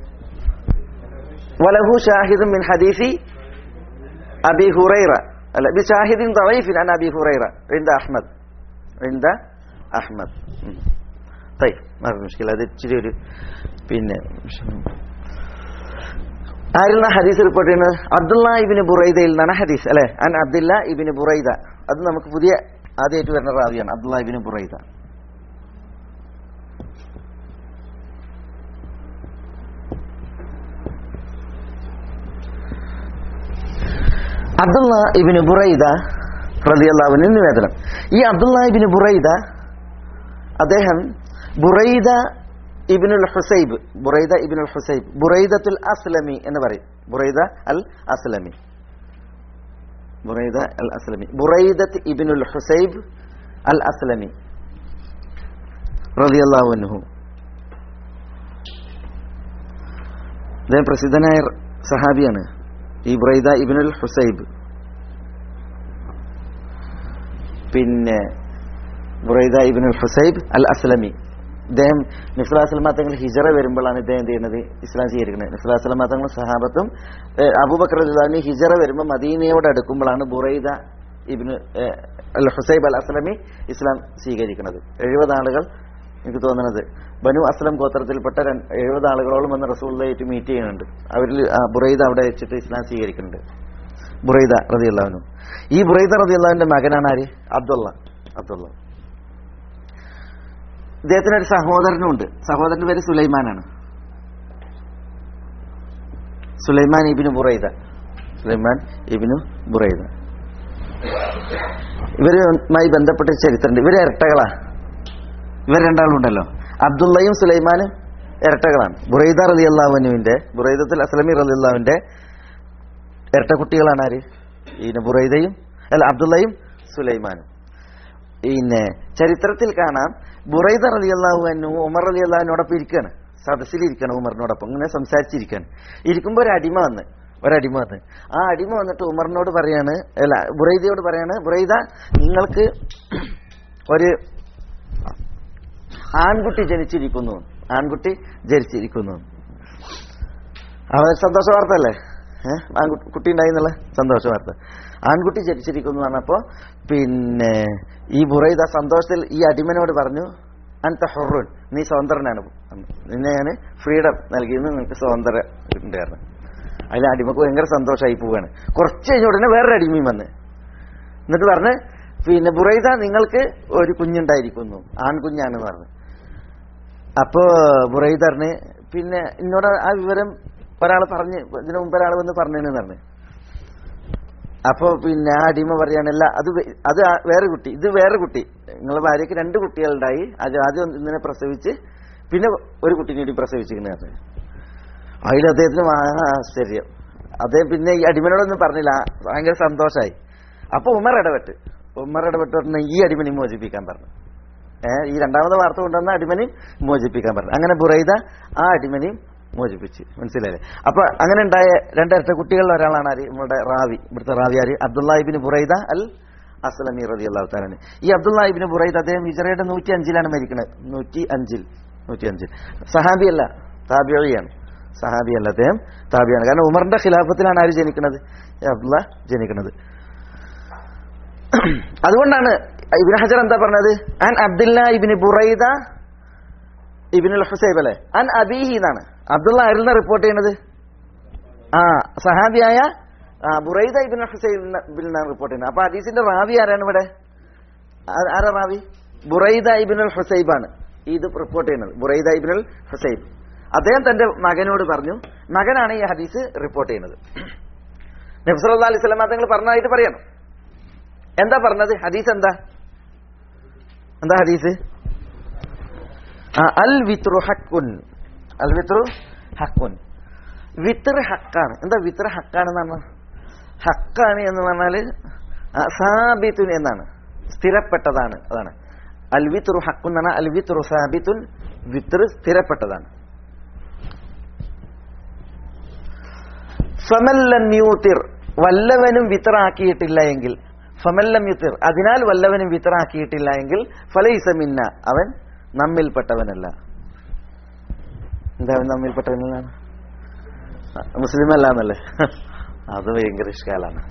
وله شاهد من حديث أبي هريرة لا بشاهد ضعيف عن أبي هريرة عند أحمد عند أحمد م. طيب ما في مشكلة هذا تشري പിന്നെ ആരിൽ ഹദീസ് റിപ്പോർട്ട് ചെയ്യുന്നത് അബ്ദുള്ള ഇബിന് ബുറൈദയിൽ നിന്നാണ് ഹദീസ് അല്ലെ അൻ അബ്ദുല്ല ഇബിന് ബുറൈദ അത് നമുക്ക് പുതിയ ആദ്യമായിട്ട് വരുന്ന റാവിയാണ് Abdullah ibn Buraida Abdullah ibn Buraida റളിയല്ലാഹുവിന് നിവേദനം ഈ അബ്ദുള്ള ഇബിന് ബുറൈദ അദ്ദേഹം Buraida ibn al Husaib Buraidah ibn al Husaib ബുറൈദത്തുൽ അസ്ലമി എന്ന് പറയും ബുറൈദ അൽ അസ്ലമി ബുറൈദ അൽ അസ്ലമി ബുറൈദത്ത് ഇബിനുൽ ഹുസൈബ് അൽ അസ്ലമി റളിയല്ലാഹു അൻഹു അദ്ദേഹം പ്രസിദ്ധനായ സഹാബിയാണ് ഈ ബുറൈദ ഇബിനുൽ ഹുസൈബ് പിന്നെ ബുറൈദ ഇബിനുൽ ഹുസൈബ് അൽ അസ്ലമി ഇദ്ദേഹം നിഫ്ലാസ്ലമ തങ്ങൾ ഹിജറ വരുമ്പോഴാണ് ഇദ്ദേഹം എന്ത് ചെയ്യുന്നത് ഇസ്ലാം സ്വീകരിക്കുന്നത് നിഫ്ലാസ്ലമ തങ്ങൾ സഹാബത്തും ഏഹ്, അബൂബക്കർ റളിയല്ലാഹു ഹിജറ വരുമ്പോൾ മദീനയോട് അടുക്കുമ്പോഴാണ് ബുറൈദ ഇബിന് ഏഹ്, അൽ ഹുസൈബ് അൽ അസ്ലമി ഇസ്ലാം സ്വീകരിക്കുന്നത് എഴുപത് ആളുകൾ എനിക്ക് തോന്നുന്നത് ബനു അസ്ലം ഗോത്രത്തിൽപ്പെട്ട രണ്ട്- എഴുപത് ആളുകളോളം വന്ന് റസൂള്ളായിട്ട് മീറ്റ് ചെയ്യുന്നുണ്ട് അവരിൽ ആ ബുറൈദ അവിടെ വെച്ചിട്ട് ഇസ്ലാം സ്വീകരിക്കുന്നുണ്ട് ബുറൈദ റതിയുള്ളവനും ഈ ബുറൈദ റതിയുള്ളവന്റെ മകനാണ് ആര് അബ്ദുള്ള അബ്ദുള്ള ഇദ്ദേഹത്തിന് ഒരു സഹോദരനുണ്ട് സഹോദരന്റെ പേര് സുലൈമാനാണ് Sulaiman ibn Buraida Sulaiman ibn Buraida ഇവരുമായി ബന്ധപ്പെട്ട ചരിത്രമുണ്ട് ഇവര് ഇരട്ടകളാ ഇവർ രണ്ടാളുണ്ടല്ലോ അബ്ദുള്ളയും സുലൈമാനും ഇരട്ടകളാണ് ബുറൈദ റലി അള്ളാഹുവിന്റെ ബുറൈദത്തുൽ അസ്ലമി റലി അള്ളാഹുവിന്റെ ഇരട്ട കുട്ടികളാണ് ആര് പിന്നെ ബുറൈദയും അല്ല അബ്ദുള്ളയും സുലൈമാനും പിന്നെ ചരിത്രത്തിൽ കാണാം ബുറൈദ റലി അള്ളാഹുവിനു ഉമർ റലി അള്ളാഹുവിനോടൊപ്പം ഇരിക്കുകയാണ് സദസ്സിലിരിക്കണം ഉമറിനോടൊപ്പം ഇങ്ങനെ സംസാരിച്ചിരിക്കുകയാണ് ഇരിക്കുമ്പോൾ ഒരു അടിമ വന്ന് ഒരടിമ വന്ന് ആ അടിമ വന്നിട്ട് ഉമറിനോട് പറയാണ് അല്ല ബുറൈദയോട് പറയാണ് ബുറൈദ നിങ്ങൾക്ക് ഒരു ആൺകുട്ടി ജനിച്ചിരിക്കുന്നു ആൺകുട്ടി ജനിച്ചിരിക്കുന്നു അവർ സന്തോഷ വാർത്ത അല്ലേ ഏഹ് ആൺകുട്ടി കുട്ടി ഉണ്ടായി എന്നുള്ള സന്തോഷ വാർത്ത ആൺകുട്ടി ജനിച്ചിരിക്കുന്നു പറഞ്ഞപ്പോ പിന്നെ ഈ ബുറൈദ സന്തോഷത്തിൽ ഈ അടിമനോട് പറഞ്ഞു അൻത ഹൊറുൻ നീ സ്വതന്ത്രനാണ് നിന്നെ ഞാൻ ഫ്രീഡം നൽകിയെന്ന് നിനക്ക് സ്വാതന്ത്ര്യം ഉണ്ടായിരുന്നു അതിൽ അടിമക്ക് ഭയങ്കര സന്തോഷമായി പോവുകയാണ് കുറച്ച് കഴിഞ്ഞ ഉടനെ വേറൊരു അടിമയും വന്ന് എന്നിട്ട് പറഞ്ഞ് പിന്നെ ബുറൈദ നിങ്ങൾക്ക് ഒരു കുഞ്ഞുണ്ടായിരിക്കുന്നു ആൺകുഞ്ഞാണെന്ന് പറഞ്ഞു അപ്പോ ബുറൈദ പറഞ്ഞ് പിന്നെ എന്നോട് ആ വിവരം ഒരാൾ പറഞ്ഞ് ഇതിനു മുമ്പ് ഒരാൾ വന്ന് പറഞ്ഞെന്ന് പറഞ്ഞു അപ്പോ പിന്നെ ആ അടിമ പറയാനല്ല അത് വേ- അത് ആ വേറെ കുട്ടി ഇത് വേറെ കുട്ടി നിങ്ങളെ ഭാര്യയ്ക്ക് രണ്ട് കുട്ടികളുണ്ടായി അത് ആദ്യം ഒന്ന് ഇങ്ങനെ പ്രസവിച്ച് പിന്നെ ഒരു കുട്ടീനെ കൂടി പ്രസവിച്ചിരിക്കുന്നു പറഞ്ഞു അതിൽ അദ്ദേഹത്തിന് മഹാ ആശ്ചര്യം അദ്ദേഹം പിന്നെ ഈ അടിമനോടൊന്നും പറഞ്ഞില്ല ഭയങ്കര സന്തോഷമായി അപ്പൊ ഉമർ ഇടപെട്ട് ഉമർ ഇടപെട്ട് പറഞ്ഞ ഈ അടിമനെ മോചിപ്പിക്കാൻ പറഞ്ഞു ഏഹ് ഈ രണ്ടാമത്തെ വാർത്ത കൊണ്ടുവന്ന അടിമനെയും മോചിപ്പിക്കാൻ പറഞ്ഞു അങ്ങനെ ബുറൈദ ആ അടിമനെയും മോചിപ്പിച്ച് മനസ്സിലായില്ലേ അപ്പൊ അങ്ങനെ ഉണ്ടായ രണ്ടിരട്ട കുട്ടികളിൽ ഒരാളാണ് ആര് നമ്മുടെ റാവി ഇവിടുത്തെ റാവി ആര് അബ്ദുല്ലാഹിബിന് ബുറൈദ അൽ അസ്ലമി റതി അള്ളാഹു താലാണ് ഈ അബ്ദുല്ലാഹിബിന് ബുറൈദ അദ്ദേഹം ഹിജറയുടെ നൂറ്റി അഞ്ചിലാണ് മരിക്കുന്നത് നൂറ്റി അഞ്ചിൽ നൂറ്റി അഞ്ചിൽ സഹാബിയല്ല താബിയാണ് സഹാബിയല്ല അദ്ദേഹം താബിയാണ് കാരണം ഉമറിന്റെ ഖിലാഫത്തിലാണ് ആര് ജനിക്കുന്നത് ഈ അബ്ദുള്ള ജനിക്കുന്നത് അതുകൊണ്ടാണ് ഇബിൻ ഹജർ എന്താ പറഞ്ഞത് അൻ അബ്ദുല്ല ഇബിന് ബുറൈദ ഇബിനുൽ ഹുസൈബ് അല്ലെ അൻ അബീഹി എന്നാണ് അബ്ദുള്ള ആയിരുന്ന റിപ്പോർട്ട് ചെയ്യുന്നത് ആ സഹാബിയായ ആ, ബുറൈദ ഇബിൻ ഹുസൈബിൽ നിന്നാണ് റിപ്പോർട്ട് ചെയ്യുന്നത് അപ്പൊ ഹദീസിന്റെ റാവി ആരാണ് ഇവിടെ ആ- ആരാ റാവി ബുറൈദ ഇബിനുൽ ഹുസൈബാണ് ഇത് റിപ്പോർട്ട് ചെയ്യുന്നത് ബുറൈദ ഇബിനുൽ ഹുസൈബ് അദ്ദേഹം തന്റെ മകനോട് പറഞ്ഞു മകനാണ് ഈ ഹദീസ് റിപ്പോർട്ട് ചെയ്യുന്നത് നബ്സല്ലാ അലൈഹി സ്വലം തങ്ങൾ പറഞ്ഞതായിട്ട് പറയണം എന്താ പറഞ്ഞത് ഹദീസ് എന്താ എന്താ ഹദീസ് ആ, അൽ വിത്രു ഹക്കുൻ അൽ വിത്രു ഹക്കുൻ വിത്ര ഹക്കാണ് എന്താ വിത്ര ഹക്കാണെന്ന് പറഞ്ഞാൽ ഹക്കാണ് എന്ന് പറഞ്ഞാല് ആ, സാബിത്തുൻ എന്നാണ് സ്ഥിരപ്പെട്ടതാണ് അതാണ് അൽ വിത്രു ഹക്കുൻ എന്ന് പറഞ്ഞാൽ അൽ വിത്രു സാബിത്തുൻ വിത്ര സ്ഥിരപ്പെട്ടതാണ് ഫമല്ലം യൂത്തിർ വല്ലവനും വിത്തറാക്കിയിട്ടില്ല എങ്കിൽ ഫമല്ലം യുത്തിർ അതിനാൽ വല്ലവനും വിത്തറാക്കിയിട്ടില്ല എങ്കിൽ ഫലൈസമിന്ന അവൻ നമ്മിൽപ്പെട്ടവനല്ല എന്താ അവൻ നമ്മിൽപ്പെട്ടവനല്ല മുസ്ലിം അല്ല എന്നല്ലേ അത് ഭയങ്കര ഇഷ്കാലാണ്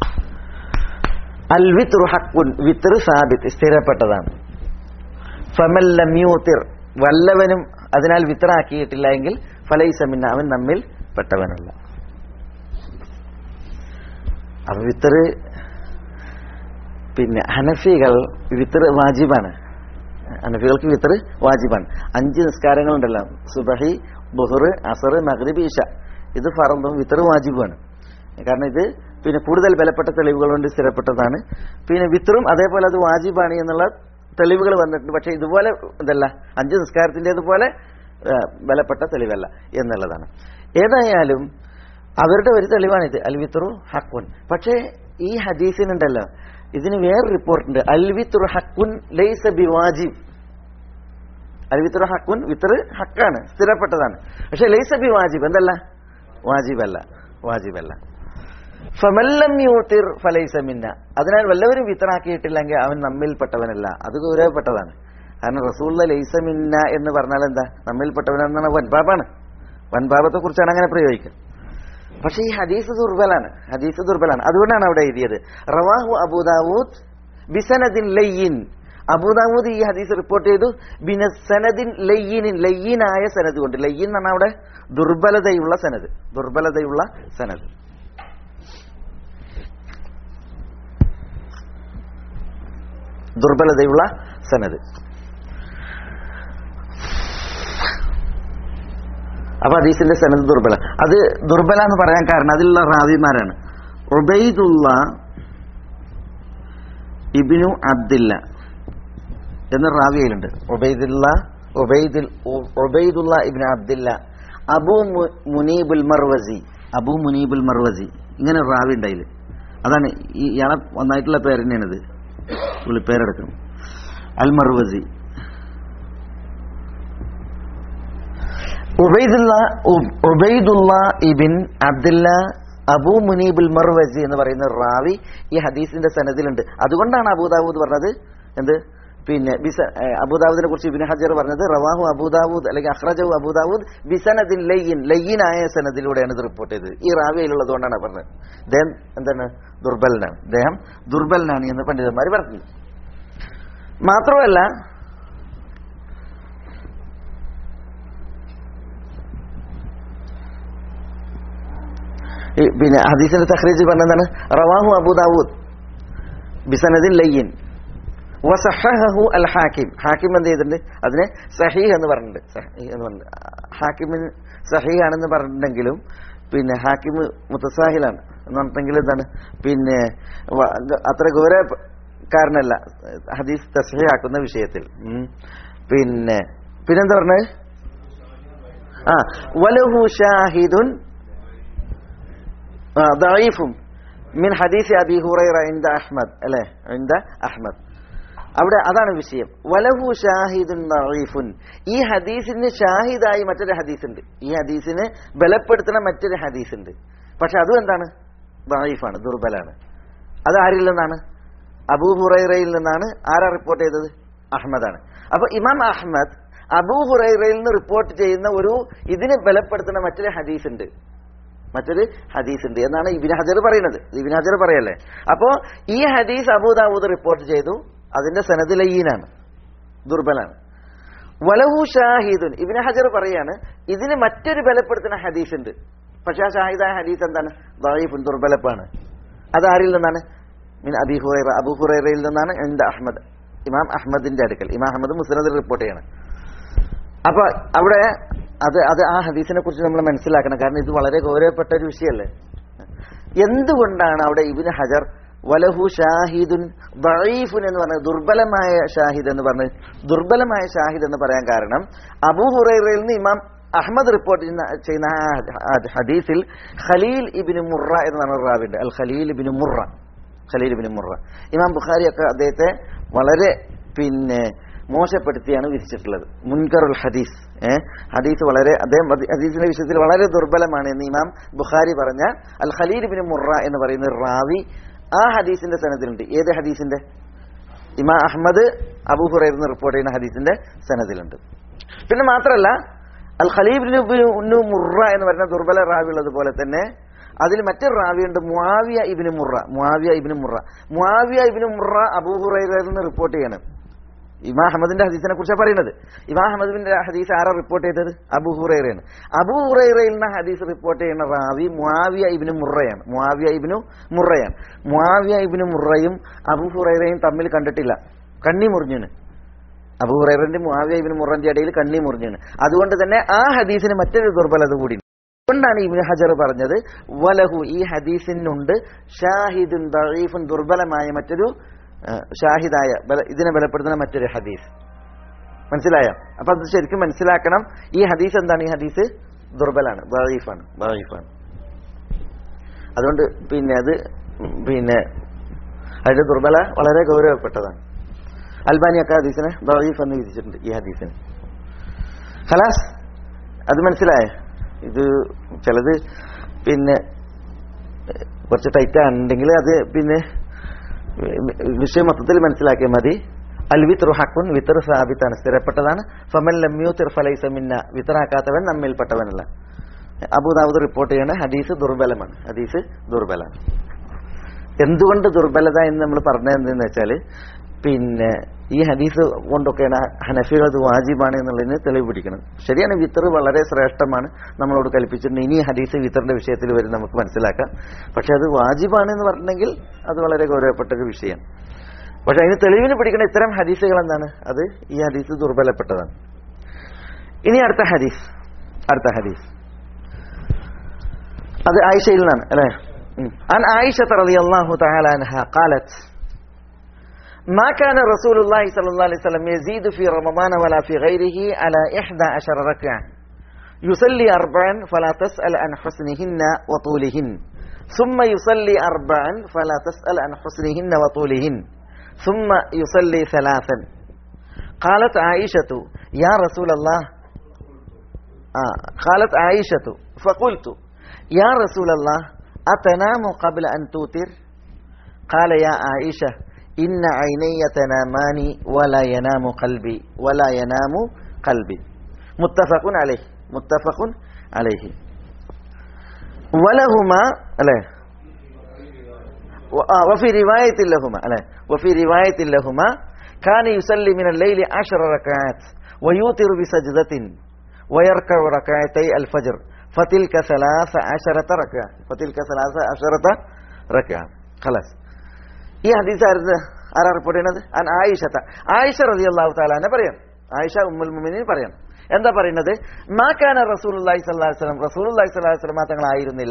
അൽ വിത്രു ഹക്കുൻ വിത്ർ സാബിത്ത് സ്ഥിരപ്പെട്ടതാണ് ഫമല്ലം യൂത്തിർ വല്ലവനും അതിനാൽ വിത്തറാക്കിയിട്ടില്ല എങ്കിൽ ഫലൈസമിന്ന അവൻ നമ്മിൽ പെട്ടവനല്ല അപ്പൊ വിത്തറ് പിന്നെ ഹനഫികൾ വിത്തറ് വാജിബാണ് ഹനഫികൾക്ക് വിത്തറ് വാജിബാണ് അഞ്ച് നിസ്കാരങ്ങളുണ്ടല്ലോ സുബഹി ബുഹർ അസർ മഗ്രിബ് ഈശ ഇത് ഫറന്തും വിത്തറ് വാജിബുമാണ് കാരണം ഇത് പിന്നെ കൂടുതൽ ബലപ്പെട്ട തെളിവുകൾ കൊണ്ട് സ്ഥിരപ്പെട്ടതാണ് പിന്നെ വിത്തറും അതേപോലെ അത് വാജിബാണ് എന്നുള്ള തെളിവുകൾ വന്നിട്ടുണ്ട് പക്ഷെ ഇതുപോലെ ഇതല്ല അഞ്ച് നിസ്കാരത്തിൻ്റെതുപോലെ ബലപ്പെട്ട തെളിവല്ല എന്നുള്ളതാണ് ഏതായാലും അവരുടെ ഒരു തെളിവാണിത് അൽവിത്തുറു ഹക്കുൻ പക്ഷേ ഈ ഹദീസിനുണ്ടല്ലോ ഇതിന് വേറെ റിപ്പോർട്ടുണ്ട് അൽവിത്തുറു ഹക്കുൻ ലൈസ ബി വാജിബ് അൽവിത്തുറു ഹക്കുൻ വിത്തറ് ഹക്കാണ് സ്ഥിരപ്പെട്ടതാണ് പക്ഷെ ലൈസ ബി വാജിബ് എന്തല്ല വാജിബല്ല വാജിബല്ല ഫമല്ലം യൂത്തിർ ഫലൈസ മിന്ന അതിനാൽ വല്ലവരും വിത്തറാക്കിയിട്ടില്ലെങ്കിൽ അവൻ നമ്മിൽപ്പെട്ടവനല്ല അത് ഗൗരവപ്പെട്ടതാണ് കാരണം റസൂള്ള ലൈസ മിന്ന എന്ന് പറഞ്ഞാൽ എന്താ നമ്മിൽപ്പെട്ടവനെന്നാണ് വൻപാപാണ് വൻപാപത്തെ കുറിച്ചാണ് അങ്ങനെ പ്രയോഗിക്കുക പക്ഷെ ഈ ഹദീസ് ദുർബലാണ് ഹദീസ് ദുർബലാണ് അതുകൊണ്ടാണ് അവിടെ എഴുതിയത് റവാഹു അബൂദാവൂദ് ബിസനദിൻ ലയ്യിൻ അബൂദാവൂദ് ഈ ഹദീസ് റിപ്പോർട്ട് ചെയ്തു ബിനസനദിൻ ലയ്യിനിൻ ലയ്യിനായ സനത് കൊണ്ട് ലയ്യിൻ എന്നാണ് അവിടെ ദുർബലതയുള്ള സനത് ദുർബലതയുള്ള സനത് ദുർബലതയുള്ള സനത് അപ്പൊ ഹദീസിന്റെ സനത് ദുർബല അത് ദുർബല എന്ന് പറയാൻ കാരണം അതിലുള്ള റാവിമാരാണ് ഉബൈദുള്ള ഇബിനു അബ്ദില്ല എന്ന റാവിയിലുണ്ട് ഉബൈദുള്ള ഉബൈദുൽ ഉബൈദുള്ള ഇബിന് അബ്ദില്ല അബു മു- മുനീബുൽ മർവസി അബു മുനീബുൽ മർവസി ഇങ്ങനെ ഒരു റാവി ഉണ്ടായില് അതാണ് ഈ ഇയാളെ ഒന്നായിട്ടുള്ള പേര് തന്നെയാണിത് വിളിപ്പേരെടുക്കണം അൽ മർവസി ഉബൈദുള്ള ഉബ്- ഉബൈദുള്ള ഇബിൻ അബ്ദുല്ല അബൂ മുനീബുൽ മർവസി എന്ന് പറയുന്ന ഒരു റാവി ഈ ഹദീസിന്റെ സനദിലുണ്ട് അതുകൊണ്ടാണ് അബൂദാവൂദ് പറഞ്ഞത് എന്ത് പിന്നെ ബിസ ഏഹ് അബൂദാവൂദിനെ കുറിച്ച് ഇബിൻ ഹജർ പറഞ്ഞത് റവാഹു അബൂദാവൂദ് അല്ലെങ്കിൽ അഖ്റജു അബൂദാവൂദ് ബിസനദിൻ ലയ്യിൻ ലയ്യിനായ സനദിലൂടെയാണ് ഇത് റിപ്പോർട്ട് ചെയ്തത് ഈ റാവിയിലുള്ളത് കൊണ്ടാണ് പറഞ്ഞത് അദ്ദേഹം എന്താണ് ദുർബലനാണ് അദ്ദേഹം ദുർബലനാണ് എന്ന് പണ്ഡിതന്മാർ പറഞ്ഞു മാത്രമല്ല ഈ പിന്നെ ഹദീസിന്റെ തഖ്രീജ് പറഞ്ഞതാണ് റവാഹു അബൂദാവൂദ് ബിസനദിൻ ലയ്യിൻ വസഹഹു അൽ ഹാക്കിം ഹാക്കിം എന്ത് ചെയ്തിട്ടുണ്ട് അതിനെ സഹീഹ് എന്ന് പറഞ്ഞിട്ടുണ്ട് സഹീഹ് എന്ന് പറഞ്ഞിട്ടുണ്ട് ഹാക്കിമിന് സഹീഹ് ആണെന്ന് പറഞ്ഞിട്ടുണ്ടെങ്കിലും പിന്നെ ഹാക്കിം മുത്തസാഹിലാണ് എന്ന് പറഞ്ഞിട്ടുണ്ടെങ്കിൽ എന്താണ് പിന്നെ വ- അത്ര ഗൗരവക്കാരനല്ല ഹദീസ് തസ്ഹീഹാക്കുന്ന വിഷയത്തിൽ ഉം. പിന്നെ പിന്നെന്താ പറഞ്ഞത് ആ വലഹു ഷാഹിദുൻ ആ, ضعيف من حديث أبي هريرة عند أحمد അല്ലേ عند أحمد അവിടെ അതാണ് വിഷയം വലഹു ഷാഹിദുൻ ദഈഫുൻ ഈ ഹദീസിന് ഷാഹിദായി മറ്റൊരു ഹദീസ് ഉണ്ട് ഈ ഹദീസിനെ ബലപ്പെടുത്തുന്ന മറ്റൊരു ഹദീസ് ഉണ്ട് പക്ഷെ അതും എന്താണ് ദഈഫാണ് ദുർബലാണ് അത് ആരിൽ നിന്നാണ് അബൂ ഹുറൈറയിൽ നിന്നാണ് ആരാ റിപ്പോർട്ട് ചെയ്തത് അഹമ്മദാണ് അപ്പൊ ഇമാം അഹമ്മദ് അബൂ ഹുറൈറയിൽ നിന്ന് റിപ്പോർട്ട് ചെയ്യുന്ന ഒരു ഇതിനെ ബലപ്പെടുത്തുന്ന മറ്റൊരു ഹദീസ് ഉണ്ട് മറ്റൊരു ഹദീസ് ഉണ്ട് എന്നാണ് ഇബിൻ ഹജർ പറയുന്നത് ഇബിൻ ഹജർ പറയല്ലേ അപ്പോ ഈ ഹദീസ് അബൂദാവൂദ് റിപ്പോർട്ട് ചെയ്തു അതിന്റെ സനദിലയ്യീനാണ് ദുർബലാണ് വലഹു ഷാഹിദുൻ ഇബിൻ ഹജർ പറയാണ് ഇതിന് മറ്റൊരു ബലപ്പെടുത്തുന്ന ഹദീസ് ഉണ്ട് പക്ഷെ ആ ഷാഹിദായ ഹദീസ് എന്താണ് ദായിഫുൻ ദുർബലപ്പാണ് അത് ആരിൽ നിന്നാണ് മീൻ അബി ഹുറൈറ അബു ഹുറൈറയിൽ നിന്നാണ് എന്റെ അഹമ്മദ് ഇമാം അഹമ്മദിന്റെ അടുക്കൽ ഇമാം അഹമ്മദ് മുസ്ലിദിൽ റിപ്പോർട്ട് ചെയ്യണം അപ്പൊ അവിടെ അത് അത് ആ ഹദീസിനെ കുറിച്ച് നമ്മൾ മനസ്സിലാക്കണം കാരണം ഇത് വളരെ ഗൗരവപ്പെട്ട ഒരു വിഷയമല്ലേ എന്തുകൊണ്ടാണ് അവിടെ ഇബിന് ഹജർ വലഹു ഷാഹിദുൻ ദഈഫുൻ എന്ന് പറഞ്ഞ ദുർബലമായ ഷാഹിദ് എന്ന് പറഞ്ഞ് ദുർബലമായ ഷാഹിദ് എന്ന് പറയാൻ കാരണം അബൂ ഹുറൈറയിൽ നിന്ന് ഇമാം അഹമ്മദ് റിപ്പോർട്ട് ചെയ്യുന്ന ചെയ്യുന്ന ആ ഹദീസിൽ ഖലീൽ ഇബിന് മുറ എന്ന് പറഞ്ഞ റാവിണ്ട് അൽ ഖലീൽ ഇബിന് മുറ ഖലീൽ ഇബിന് മുറ ഇമാം ബുഖാരിയൊക്കെ അദ്ദേഹത്തെ വളരെ പിന്നെ മോശപ്പെടുത്തിയാണ് വിധിച്ചിട്ടുള്ളത് മുൻകറുൽ ഹദീസ് ഏഹ് ഹദീസ് വളരെ അദ്ദേഹം ഹദി- ഹദീസിന്റെ വിഷയത്തിൽ വളരെ ദുർബലമാണ് എന്ന് ഇമാം ബുഖാരി പറഞ്ഞ അൽ ഖലീൽ ബിൻ മുറ എന്ന് പറയുന്ന ഒരു റാവി ആ ഹദീസിന്റെ സനദിലുണ്ട് ഏത് ഹദീസിന്റെ ഇമാം അഹമ്മദ് അബൂ ഹുറൈറിന് റിപ്പോർട്ട് ചെയ്യുന്ന ഹദീസിന്റെ സനദിലുണ്ട് പിന്നെ മാത്രമല്ല അൽ ഖലീബിന് മുറ എന്ന് പറയുന്ന ദുർബല റാവി ഉള്ളതുപോലെ തന്നെ അതിൽ മറ്റൊരു റാവിയുണ്ട് മുആവിയ ഇബിന് മുറ മുആവിയ ഇബിന് മുറ മുആവിയ ഇബിന് മുറ അബൂ ഹുറൈറിൽ നിന്ന് റിപ്പോർട്ട് ചെയ്യണം ഇമാ അഹമ്മദിന്റെ ഹദീസിനെ കുറിച്ചാണ് പറയുന്നത് ഇമാ അഹമ്മദിന്റെ ഹദീസ് ആരാ റിപ്പോർട്ട് ചെയ്തത് അബു ഹുറൈറയാണ് അബു ഹുറൈറയിൽ നിന്ന് ഹദീസ് റിപ്പോർട്ട് ചെയ്യുന്ന റാവി മുആവിയ ഇബ്നു മുറയാണ് മുആവിയ ഇബ്നു മുറയാണ് മുആവിയ ഇബ്നു മുറയും അബു ഹുറൈറയും തമ്മിൽ കണ്ടിട്ടില്ല കണ്ണി മുറിഞ്ഞാണ് അബു ഹുറൈറന്റെ മുആവിയ ഇബ്നു മുറന്റെ ഇടയിൽ കണ്ണി മുറിഞ്ഞാണ് അതുകൊണ്ട് തന്നെ ആ ഹദീസിന് മറ്റൊരു ദുർബലത കൂടി അതുകൊണ്ടാണ് ഇബ്നു ഹജർ പറഞ്ഞത് വലഹു ഈ ഹദീസിനുണ്ട് ഷാഹിദുൻ ദഈഫുൻ ദുർബലമായ മറ്റൊരു ആ, ഷാഹിദായ ബല- ഇതിനെ ബലപ്പെടുത്തുന്ന മറ്റൊരു ഹദീസ് മനസ്സിലായോ അപ്പൊ അത് ശരിക്കും മനസ്സിലാക്കണം ഈ ഹദീസ് എന്താണ് ഈ ഹദീസ് ദുർബലാണ് ദഈഫാണ് ദഈഫാണ് അതുകൊണ്ട് പിന്നെ അത് പിന്നെ അതിന്റെ ദുർബല വളരെ ഗൗരവപ്പെട്ടതാണ് അൽബാനിയൊക്കെ ഹദീസിനെ ദഈഫ് എന്ന് വിധിച്ചിട്ടുണ്ട് ഈ ഹദീസിന് ഖലാസ് അത് മനസ്സിലായോ ഇത് ചിലത് പിന്നെ ഏഹ്, കുറച്ച് ടൈറ്റ് ഉണ്ടെങ്കിൽ അത് പിന്നെ വിഷയം മൊത്തത്തിൽ മനസ്സിലാക്കിയാൽ മതി അൽ വിത്രു ഹക്കുൻ വിത്തർ സാബിത്താണ് സ്ഥിരപ്പെട്ടതാണ് ഫമൻ ലമ്യൂത്തിർ ഫലൈസ മിന്ന വിത്തറാക്കാത്തവൻ നമ്മിൽപ്പെട്ടവനല്ല അബൂദാവൂദ് റിപ്പോർട്ട് ചെയ്യണ ഹദീസ് ദുർബലമാണ് ഹദീസ് ദുർബലമാണ് എന്തുകൊണ്ട് ദുർബലത എന്ന് നമ്മൾ പറഞ്ഞത് എന്തെന്ന് വെച്ചാൽ പിന്നെ ഈ ഹദീസ് കൊണ്ടൊക്കെയാണ് ഹനഫികൾ അത് വാജിബാണ് എന്നുള്ളതിന് തെളിവ് പിടിക്കണം ശരിയാണ് വിത്തർ വളരെ ശ്രേഷ്ഠമാണ് നമ്മളോട് കൽപ്പിച്ചിട്ടുണ്ട് ഇനി ഈ ഹദീസ് വിത്തറിന്റെ വിഷയത്തിൽ വരും നമുക്ക് മനസ്സിലാക്കാം പക്ഷെ അത് വാജിബാണ് എന്ന് പറഞ്ഞിട്ടുണ്ടെങ്കിൽ അത് വളരെ ഗൗരവപ്പെട്ട ഒരു വിഷയമാണ് പക്ഷെ അതിന് തെളിവിന് പിടിക്കുന്ന ഇത്തരം ഹദീസുകൾ എന്താണ് അത് ഈ ഹദീസ് ദുർബലപ്പെട്ടതാണ് ഇനി അടുത്ത ഹദീസ് അടുത്ത ഹദീസ് അത് ആയിഷയിൽ നിന്നാണ് അല്ലേ ഉം. عن عائشة رضي الله تعالى عنها قالت ما كان رسول الله صلى الله عليه وسلم يزيد في رمضان ولا في غيره على إحدى عشر ركعة يصلي أربعا فلا تسأل عن حسنهن وطولهن ثم يصلي أربعا فلا تسأل عن حسنهن وطولهن ثم يصلي ثلاثا قالت عائشة يا رسول الله آه قالت عائشة فقلت يا رسول الله أتنام قبل أن توتر قال يا عائشة إن عيني تنامان ولا ينام قلبي ولا ينام قلبي متفق عليه متفق عليه ولهما لا و- آه، وفي رواية لهما لا وفي رواية لهما كان يصلي من الليل عشر ركعات ويوتر بسجدة ويركع ركعتي الفجر فتلك ثلاث عشرة ركعة فتلك ثلاث عشرة ركعة خلاص ഈ ഹദീസ് ആയിരുന്നു ആരാ റിപ്പോർട്ട് ചെയ്യുന്നത് അൻ ആയിഷത്ത ആയിഷ റതി അള്ളാഹു താലാനെ പറയാം ആയിഷ ഉമ്മുൽ മുമിനിൻ പറയാം എന്താ പറയുന്നത് മാക്കാന റസൂലുള്ളാഹി സ്വല്ലല്ലാഹു അലൈഹി വസല്ലം റസൂലുള്ളാഹി സ്വല്ലല്ലാഹു അലൈഹി വസല്ലം തങ്ങളായിരുന്നില്ല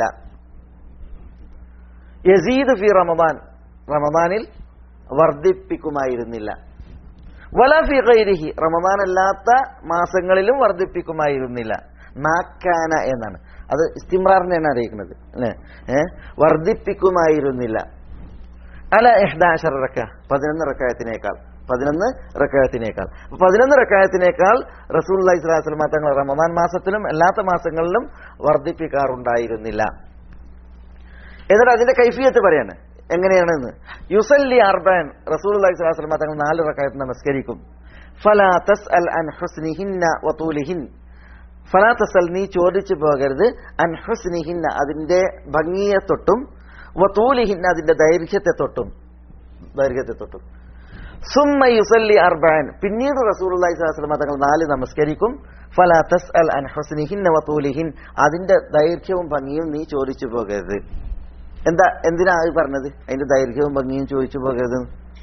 യസീദ് ഫി റമദാൻ റമദാനിൽ വർദ്ധിപ്പിക്കുമായിരുന്നില്ല വല ഫി ഗൈരിഹി റമദാൻ അല്ലാത്ത മാസങ്ങളിലും വർദ്ധിപ്പിക്കുമായിരുന്നില്ല മാക്കാന എന്നാണ് അത് ഇസ്തിമ്രാറിനെയാണ് അറിയിക്കുന്നത് അല്ലേ ഏഹ് വർദ്ധിപ്പിക്കുമായിരുന്നില്ല അല ഇഹ്ദാശർ റക്ക പതിനൊന്ന് റക്കായത്തിനേക്കാൾ പതിനൊന്ന് റക്കായത്തിനേക്കാൾ അപ്പൊ പതിനൊന്ന് റക്കായത്തിനേക്കാൾ റസൂൽ അള്ളഹി സ്വലാസ്ലമ തങ്ങൾ റമദാൻ മാസത്തിലും അല്ലാത്ത മാസങ്ങളിലും വർദ്ധിപ്പിക്കാറുണ്ടായിരുന്നില്ല എന്നിട്ട് അതിന്റെ കൈഫിയത്ത് പറയാണ് എങ്ങനെയാണെന്ന് യുസല്ലി അർബാൻ റസൂൽ അള്ളഹി സ്വലാസ്ലമ തങ്ങൾ നാല് റക്കായത്ത് നമസ്കരിക്കും ഫലാ തസ് അൽ അൻ ഹുസ്നിഹിന്ന വതൂലിഹിൻ ഫലാ തസൽ നീ ചോദിച്ചു പോകരുത് അൻ ഹുസ്നിഹിന്ന അതിന്റെ ഭംഗിയെ തൊട്ടും വതൂലിഹിന്ന അതിന്റെ ദൈർഘ്യത്തെ തൊട്ടും ദൈർഘ്യത്തെ തൊട്ടും സുമ്മ യുസല്ലി അർബാൻ പിന്നീട് റസൂലുള്ളാഹി സ്വല്ലല്ലാഹു അലൈഹി വസല്ലം തങ്ങൾ നാല് നമസ്കരിക്കും ഫലാ തസ്അൽ അൻ ഹുസ്നിഹിന്ന വതൂലിഹിൻ അതിന്റെ ദൈർഘ്യവും ഭംഗിയും നീ ചോദിച്ചു പോകരുത് എന്താ എന്തിനാ അത് പറഞ്ഞത് അതിന്റെ ദൈർഘ്യവും ഭംഗിയും ചോദിച്ചു പോകരുത്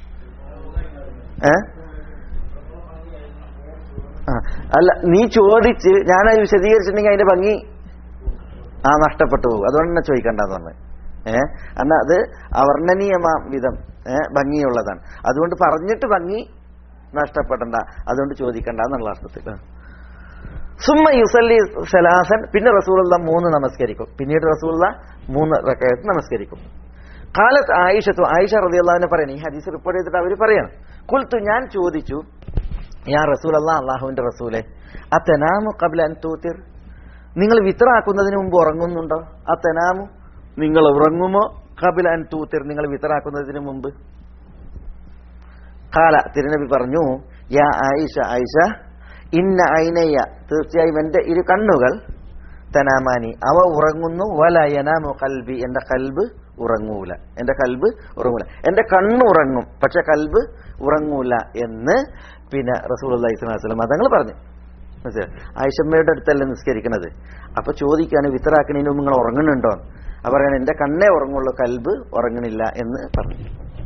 ഏ ആ, അല്ല നീ ചോദിച്ച് ഞാനത് വിശദീകരിച്ചിട്ടുണ്ടെങ്കിൽ അതിന്റെ ഭംഗി ആ നഷ്ടപ്പെട്ടു പോകും അതുകൊണ്ട് തന്നെ ചോദിക്കണ്ടെന്ന് പറഞ്ഞു ഏഹ് എന്നാ അത് അവർണ്ണനീയമാം വിധം ഏഹ് ഭംഗിയുള്ളതാണ് അതുകൊണ്ട് പറഞ്ഞിട്ട് ഭംഗി നഷ്ടപ്പെടണ്ട അതുകൊണ്ട് ചോദിക്കണ്ട എന്നുള്ള അർത്ഥത്തിൽ ആ. സുമ്മ യുസല്ലി സലാസൻ പിന്നെ റസൂലുള്ള മൂന്ന് നമസ്കരിക്കും പിന്നീട് റസൂലുള്ള മൂന്ന് റക്കയത്ത് നമസ്കരിക്കും കാലത്ത് ആയിഷത്തു ആയിഷ റളിയല്ലാഹുവിനെ പറയണം ഈ ഹദീസ് റിപ്പോർട്ട് ചെയ്തിട്ട് അവർ പറയണം കുൽത്തു ഞാൻ ചോദിച്ചു യാ റസൂൽ അല്ലാ അള്ളാഹുവിന്റെ റസൂലെ അത്തനാമു കബില അൻ തൂത്തിർ നിങ്ങൾ വിത്തറാക്കുന്നതിന് മുമ്പ് ഉറങ്ങുന്നുണ്ടോ അത്തനാമു നിങ്ങൾ ഉറങ്ങുമോ കബില അൻ തൂത്തിർ നിങ്ങൾ വിത്തറാക്കുന്നതിന് മുമ്പ് കാല തിരുനബി പറഞ്ഞു യാ ആയിഷ ആയിഷ ഇന്ന ഐനയ്യ തീർച്ചയായും എന്റെ ഇരു കണ്ണുകൾ തനാമാനി അവ ഉറങ്ങുന്നു വല യനാമു കൽബി എന്റെ കൽബ് ഉറങ്ങൂല എന്റെ കൽബ് ഉറങ്ങൂല എന്റെ കണ്ണ് ഉറങ്ങും പക്ഷെ കൽബ് ഉറങ്ങൂല എന്ന് പിന്നെ റസൂൽ അള്ളഹി സ്വലം തങ്ങൾ പറഞ്ഞു മനസ്സിലായോ? ആയിഷമ്മയുടെ അടുത്തല്ലേ നിസ്കരിക്കണത് അപ്പൊ ചോദിക്കാണ് വിത്തറാക്കണതിന് മുമ്പ് നിങ്ങൾ ഉറങ്ങുന്നുണ്ടോ അപ്പൊ പറയണ എന്റെ കണ്ണേ ഉറങ്ങുള്ളൂ കൽബ് ഉറങ്ങണില്ല എന്ന് പറഞ്ഞു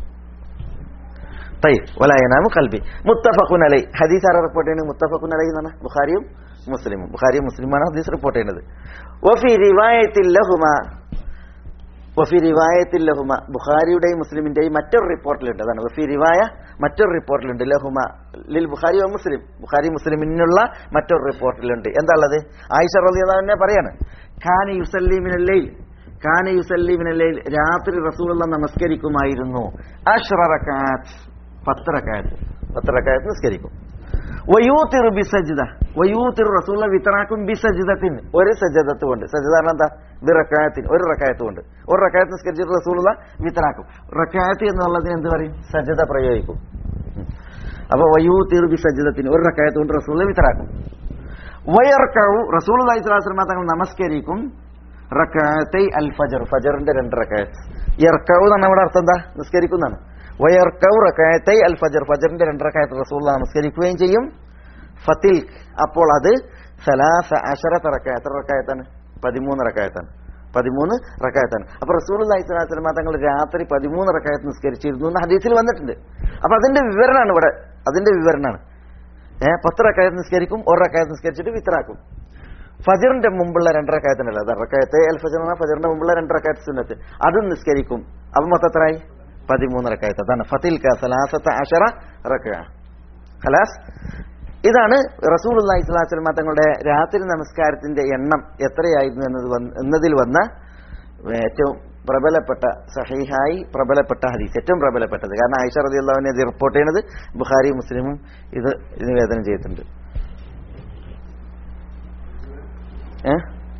طيب ولا ينام قلبي متفق عليه ഹദീസ് ആരാ റിപ്പോർട്ട് ചെയ്യുന്നത് മുത്തഫഖുൻ അലൈഹി എന്നാണ് ബുഖാരിയും മുസ്ലിമും ബുഖാരിയും മുസ്ലിമാണ് ഹദീസ് റിപ്പോർട്ട് ചെയ്യുന്നത് വഫി റിവായത്തിൽ ലഹുമ വഫി റിവായത്തിൽ ലഹുമ ബുഖാരിയുടെയും മുസ്ലിമിന്റെയും മറ്റൊരു റിപ്പോർട്ടിലുണ്ട് അതാണ് വഫി റിവായ മറ്റൊരു റിപ്പോർട്ടിലുണ്ട് ലഹുമ ലിൽ ബുഖാരി വ മുസ്ലിം ബുഖാരി മുസ്ലിമിനുള്ള മറ്റൊരു റിപ്പോർട്ടിലുണ്ട് എന്താ ഉള്ളത് ആയിഷ റളിയല്ലാഹു പറയാണ് ഖാന യുസല്ലിമിനല്ലൈൽ ഖാന യുസല്ലിമിനല്ലൈൽ രാത്രി റസൂലുള്ള നമസ്കരിക്കുമായിരുന്നു അഷ്റ റകഅത്ത് പത്ത് റകഅത്ത് പത്ത് റകഅത്ത് നിസ്കരിക്കും വയൂത്തിറു ബിസജിദ വയൂത്തിറു റസൂലുള്ള വിത്തറാക്കും ബിസജിദത്തിൻ ഒരു സജദത്ത് കൊണ്ട് സജിദ പറഞ്ഞാൽ എന്താ ബിറക്കായത്തിന് ഒരു റക്കായത്ത് കൊണ്ട് ഒരു റക്കായത്ത് നിസ്കരിച്ചിട്ട് റസൂലുള്ള വിത്തറാക്കും റക്കായത്ത് എന്നുള്ളതിന് എന്ത് പറയും സജദ പ്രയോഗിക്കും ഉം. അപ്പൊ വയൂത്തിറു ബിസജിദത്തിന് ഒരു റക്കായത്ത് കൊണ്ട് റസൂലുള്ള വിത്തറാക്കും വയർക്കവും റസൂൽ അലൈഹിസ്ലാം തങ്ങൾ നമസ്കരിക്കും റക്കായത്തൈ അൽ ഫജർ ഫജറിന്റെ രണ്ട് റക്കായത്ത് ഇർക്കവ് എന്നാണ് നമ്മുടെ അർത്ഥം എന്താ നിസ്കരിക്കുന്നതാണ് വയർക്കവ് റക്കായത്തൈ അൽ ഫജർ ഫജറിന്റെ രണ്ട് റക്കായത്ത് റസൂൽ നമസ്കരിക്കുകയും ചെയ്യും ഫത്തിൽ അപ്പോൾ അത് സലാസ അഷറത്ത് റക്കായത്ത് എത്ര റക്കായത്താണ് പതിമൂന്ന് റക്കായത്താണ് പതിമൂന്ന് റക്കായത്താണ് അപ്പൊ റസൂൽ അലൈഹിസ്ലാം തങ്ങൾ രാത്രി പതിമൂന്ന് റക്കായത്ത് നിസ്കരിച്ചിരുന്നു എന്ന് ഹദീസിൽ വന്നിട്ടുണ്ട് അപ്പൊ അതിന്റെ വിവരണമാണ് ഇവിടെ അതിന്റെ വിവരണമാണ് ഏഹ് പത്ത് റക്കായത്ത് നിസ്കരിക്കും ഒരു റക്കായത്ത് നിസ്കരിച്ചിട്ട് വിത്തറാക്കും ഫജറിന്റെ മുമ്പുള്ള രണ്ടരക്കായത്തിനല്ല അത് റക്കായത്തെ അൽ ഫജർ എന്ന ഫജറിന്റെ മുമ്പുള്ള രണ്ടരക്കായത്ത് സുന്നത്ത് അതും നിസ്കരിക്കും അപ്പൊ മൊത്തത്തിലായി പതിമൂന്ന് റക്കായത്ത് അതാണ് ഫത്തിൽ സലാസത്തെ അഷറ റക്ക ഖലാസ് ഇതാണ് റസൂൽ അള്ളാഹി സ്വലാസ്ലമ തങ്ങളുടെ രാത്രി നമസ്കാരത്തിന്റെ എണ്ണം എത്രയായിരുന്നു എന്നത് വന്ന് എന്നതിൽ വന്ന ഏറ്റവും പ്രബലപ്പെട്ട സഹീഹായി പ്രബലപ്പെട്ട ഹദീസ് ഏറ്റവും പ്രബലപ്പെട്ടത് കാരണം ആയിഷ റതി അള്ളാഹുവിനെ ഇത് റിപ്പോർട്ട് ചെയ്യുന്നത് ബുഖാരി മുസ്ലിമും ഇത് നിവേദനം ചെയ്തിട്ടുണ്ട് ഏ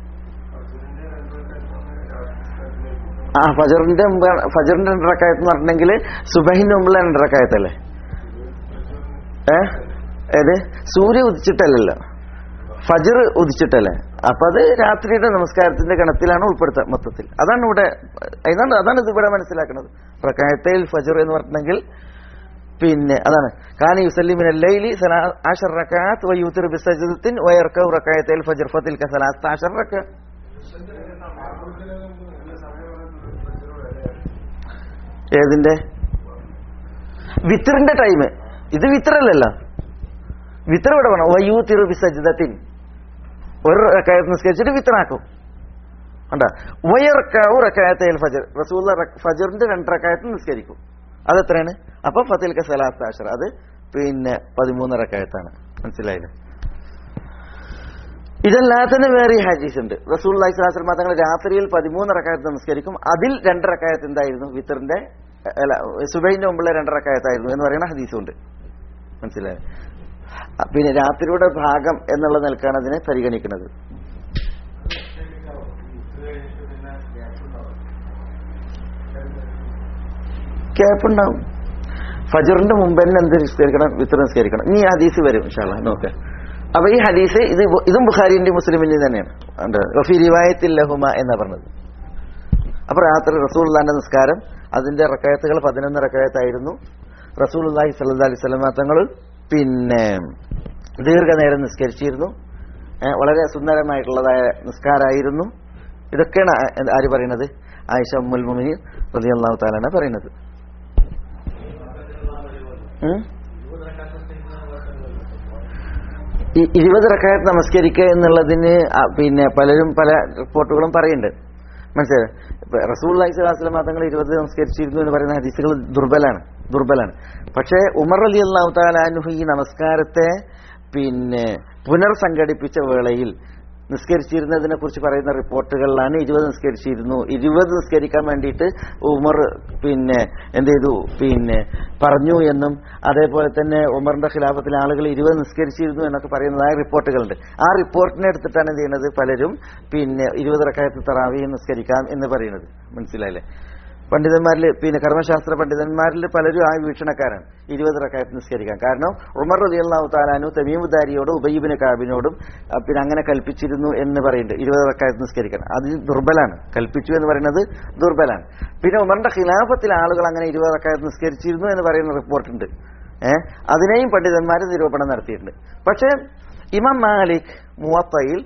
ആ ഫജറിന്റെ മുമ്പ് ഫജറിന്റെ രണ്ടരക്കായത്ത് എന്ന് പറഞ്ഞിട്ടുണ്ടെങ്കിൽ സുബഹിന്റെ മുമ്പുള്ള രണ്ടരക്കായത്തല്ലേ ഏ ഏത് സൂര്യ ഉദിച്ചിട്ടല്ലല്ലോ ഫജർ ഉദിച്ചിട്ടല്ലേ അപ്പൊ അത് രാത്രിയുടെ നമസ്കാരത്തിന്റെ ഗണത്തിലാണ് ഉൾപ്പെടുത്തുക മൊത്തത്തിൽ അതാണ് ഇവിടെ അതാണ് അതാണ് ഇത് ഇവിടെ മനസ്സിലാക്കുന്നത് റക്കായത്തേൽ ഫജർ എന്ന് പറഞ്ഞിട്ടുണ്ടെങ്കിൽ പിന്നെ അതാണ് കാന യുസല്ലിമിൻ ലൈലി ആഷർ റക്കാത്ത് വയൂത്തിർ ബിസജദത്തിൻ വയർക്കൗ റക്കായത്തേൽ ഫജർ ഫത്തിൽ കസലാത്ത് ആഷർ റക്ക ഏതിന്റെ വിത്തറിന്റെ ടൈം ഇത് വിത്തറല്ലല്ലോ വിത്തർ ഇവിടെ വേണം വയൂത്തിർ ബിസജദത്തിൻ ഒരു റക്കായത്ത് നിസ്കരിച്ചിട്ട് വിത്തറാക്കും കണ്ട വയർക്കാവു റക്കായത്തേൽ ഫജർ റസൂൽ ഫജറിന്റെ രണ്ട് റക്കായത്ത് നിസ്കരിക്കും അതെത്രയാണ് അപ്പൊ ഫത്തിൽക്ക സലാത്ത് ആഷർ അത് പിന്നെ പതിമൂന്ന് റക്കായത്താണ് മനസ്സിലായില്ലേ ഇതല്ലാതെ വേറെ ഹദീസ് ഉണ്ട് റസൂൽ അലൈഹിസ്ലാം തങ്ങൾ രാത്രിയിൽ പതിമൂന്ന് റക്കായത്ത് നമസ്കരിക്കും അതിൽ രണ്ട് റക്കായത്ത് എന്തായിരുന്നു വിത്തറിന്റെ അല്ല സുബൈന്റെ മുമ്പുള്ള രണ്ട് റക്കായത്തായിരുന്നു എന്ന് പറയുന്ന ഹദീസും ഉണ്ട് മനസ്സിലായി പിന്നെ രാത്രിയുടെ ഭാഗം എന്നുള്ള നിലക്കാണ് അതിനെ പരിഗണിക്കുന്നത് ഗ്യാപ്പ് ഉണ്ടാവും ഫജറിന്റെ മുമ്പ് തന്നെ എന്ത് നിസ്കരിക്കണം വിത്ര നിസ്കരിക്കണം ഇനി ഈ ഹദീസ് വരും ഇൻഷാല്ല നോക്കാം അപ്പൊ ഈ ഹദീസ് ഇത് ഇതും ബുഖാരിന്റെ മുസ്ലിമിന്റെ തന്നെയാണ് ഉണ്ട്. റഫി റിവായത്തിൽ ലഹുമ എന്നാ പറഞ്ഞത് അപ്പൊ രാത്രി റസൂൽദാന്റെ നിസ്കാരം അതിന്റെ റക്കായത്തുകൾ പതിനൊന്ന് റക്കായത്തായിരുന്നു റസൂൽ അള്ളാഹി സല്ലാ അലൈഹി സ്വലമ തങ്ങൾ പിന്നെ ദീർഘനേരം നിസ്കരിച്ചിരുന്നു ഏ, വളരെ സുന്ദരമായിട്ടുള്ളതായ നിസ്കാരമായിരുന്നു ഇതൊക്കെയാണ് ആ- ആര് പറയുന്നത് ആയിഷ ഉമ്മുൽ മുമിനി റളിയല്ലാഹു തആലാണ് പറയുന്നത് ഉം? ഈ ഇരുപത് റക്കായത്ത് നമസ്കരിക്കുക എന്നുള്ളതിന് ആ, പിന്നെ പലരും പല റിപ്പോർട്ടുകളും പറയുന്നുണ്ട് മനസ്സിലായോ ഇപ്പൊ റസൂൽ അലൈഹി സ്വലാസ്ലം തങ്ങൾ ഇരുപത് നമസ്കരിച്ചിരുന്നു എന്ന് പറയുന്ന ഹദീസുകൾ ദുർബലാണ് ദുർബലാണ് പക്ഷേ ഉമർ അലി അള്ളാഹു താലാനുഹു ഈ നമസ്കാരത്തെ പിന്നെ പുനർസംഘടിപ്പിച്ച വേളയിൽ നിസ്കരിച്ചിരുന്നതിനെ കുറിച്ച് പറയുന്ന റിപ്പോർട്ടുകളിലാണ് ഇരുപത് നിസ്കരിച്ചിരുന്നു ഇരുപത് നിസ്കരിക്കാൻ വേണ്ടിയിട്ട് ഉമർ പിന്നെ എന്ത് ചെയ്തു പിന്നെ പറഞ്ഞു എന്നും അതേപോലെ തന്നെ ഉമറിന്റെ ഖിലാഫത്തിലെ ആളുകൾ ഇരുപത് നിസ്കരിച്ചിരുന്നു എന്നൊക്കെ പറയുന്നതായ റിപ്പോർട്ടുകളുണ്ട് ആ റിപ്പോർട്ടിനെ എടുത്തിട്ടാണ് എന്ത് ചെയ്യുന്നത് പലരും പിന്നെ ഇരുപത് റക്കായത്ത് തറാവി നിസ്കരിക്കാം എന്ന് പറയുന്നത് മനസ്സിലായില്ലേ പണ്ഡിതന്മാരിൽ പിന്നെ കർമ്മശാസ്ത്ര പണ്ഡിതന്മാരിൽ പലരും ആ വീക്ഷണക്കാരാണ് ഇരുപത് റക്കായത്ത് നിസ്കരിക്കാം കാരണം ഉമർ റളിയല്ലാഹു താലാനു തമീമുദാരിയോടും ഉബയ്യബിന് കാബിനോടും ആ, പിന്നെ അങ്ങനെ കൽപ്പിച്ചിരുന്നു എന്ന് പറയുന്നുണ്ട് ഇരുപത് റക്കായത്ത് നിസ്കരിക്കണം അത് ദുർബലാണ് കൽപ്പിച്ചു എന്ന് പറയുന്നത് ദുർബലാണ് പിന്നെ ഉമറിന്റെ ഖിലാഫത്തിലെ ആളുകൾ അങ്ങനെ ഇരുപത് റക്കായത്ത് നിസ്കരിച്ചിരുന്നു എന്ന് പറയുന്ന റിപ്പോർട്ടുണ്ട് ഏഹ് അതിനെയും പണ്ഡിതന്മാർ നിരൂപണം നടത്തിയിട്ടുണ്ട് പക്ഷേ ഇമാം മാലിക് മുവത്തയിൽ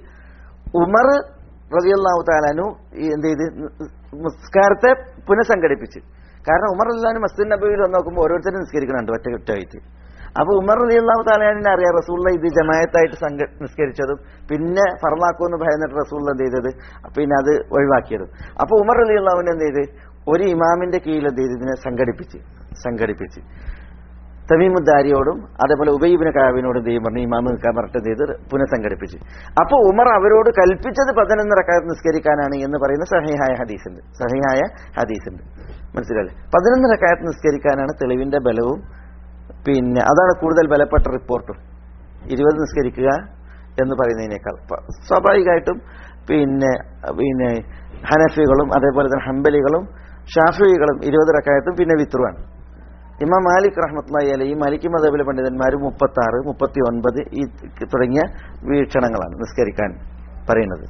ഉമർ റളിയല്ലാഹു താലാനു ഈ എന്ത് ചെയ്ത് നിസ്കാരത്തെ പുനഃസംഘടിപ്പിച്ച് കാരണം ഉമർ അല്ലാനും മസ്ജിദ് നബിയിൽ വന്ന് നോക്കുമ്പോൾ ഓരോരുത്തരും നിസ്കരിക്കുന്നുണ്ട് ഒറ്റ ഒറ്റയായിട്ട് അപ്പൊ ഉമർ റളിയല്ലാഹു താലാനിനെ അറിയാം റസൂള്ള ഇത് ജമായത്തായിട്ട് സംഘ നിസ്കരിച്ചതും പിന്നെ ഫർമാക്കുമെന്ന് ഭയന്നിട്ട് റസൂള്ള എന്ത് ചെയ്തത് പിന്നെ അത് ഒഴിവാക്കിയതും അപ്പൊ ഉമർ റളിയല്ലാഹുവിനെ എന്ത് ചെയ്ത് ഒരു ഇമാമിന്റെ കീഴിൽ എന്ത് ചെയ്ത് ഇതിനെ സംഘടിപ്പിച്ച് സംഘടിപ്പിച്ച് തമീമുദ്ദാരിയോടും അതേപോലെ ഉബൈബിന് കാവിനോടും ദൈവം പറഞ്ഞു ഇമാമ് നിൽക്കാൻ പറഞ്ഞിട്ട് എന്ത് ചെയ്ത് പുനഃസംഘടിപ്പിച്ച് അപ്പൊ ഉമർ അവരോട് കൽപ്പിച്ചത് പതിനൊന്ന് റക്കാത്ത് നിസ്കരിക്കാനാണ് എന്ന് പറയുന്ന സഹിഹായ ഹദീസുണ്ട് സഹിഹായ ഹദീസുണ്ട് മനസ്സിലല്ലേ പതിനൊന്ന് റക്കാത്ത് നിസ്കരിക്കാനാണ് തെളിവിന്റെ ബലവും പിന്നെ അതാണ് കൂടുതൽ ബലപ്പെട്ട റിപ്പോർട്ടും ഇരുപത് നിസ്കരിക്കുക എന്ന് പറയുന്നതിനേക്കാൾ പ- സ്വാഭാവികമായിട്ടും പിന്നെ പിന്നെ ഹനഫികളും അതേപോലെ തന്നെ ഹംബലികളും ഷാഫികളും ഇരുപത് റക്കായത്തും പിന്നെ വിത്രുവാണ് ഇമാം മാലിക് റഹ്മത്ലായി അലി ഈ മാലിക് മതബിലെ പണ്ഡിതന്മാർ മുപ്പത്തി ആറ് മുപ്പത്തി ഒൻപത് ഈ തുടങ്ങിയ വീക്ഷണങ്ങളാണ് നിസ്കരിക്കാൻ പറയുന്നത്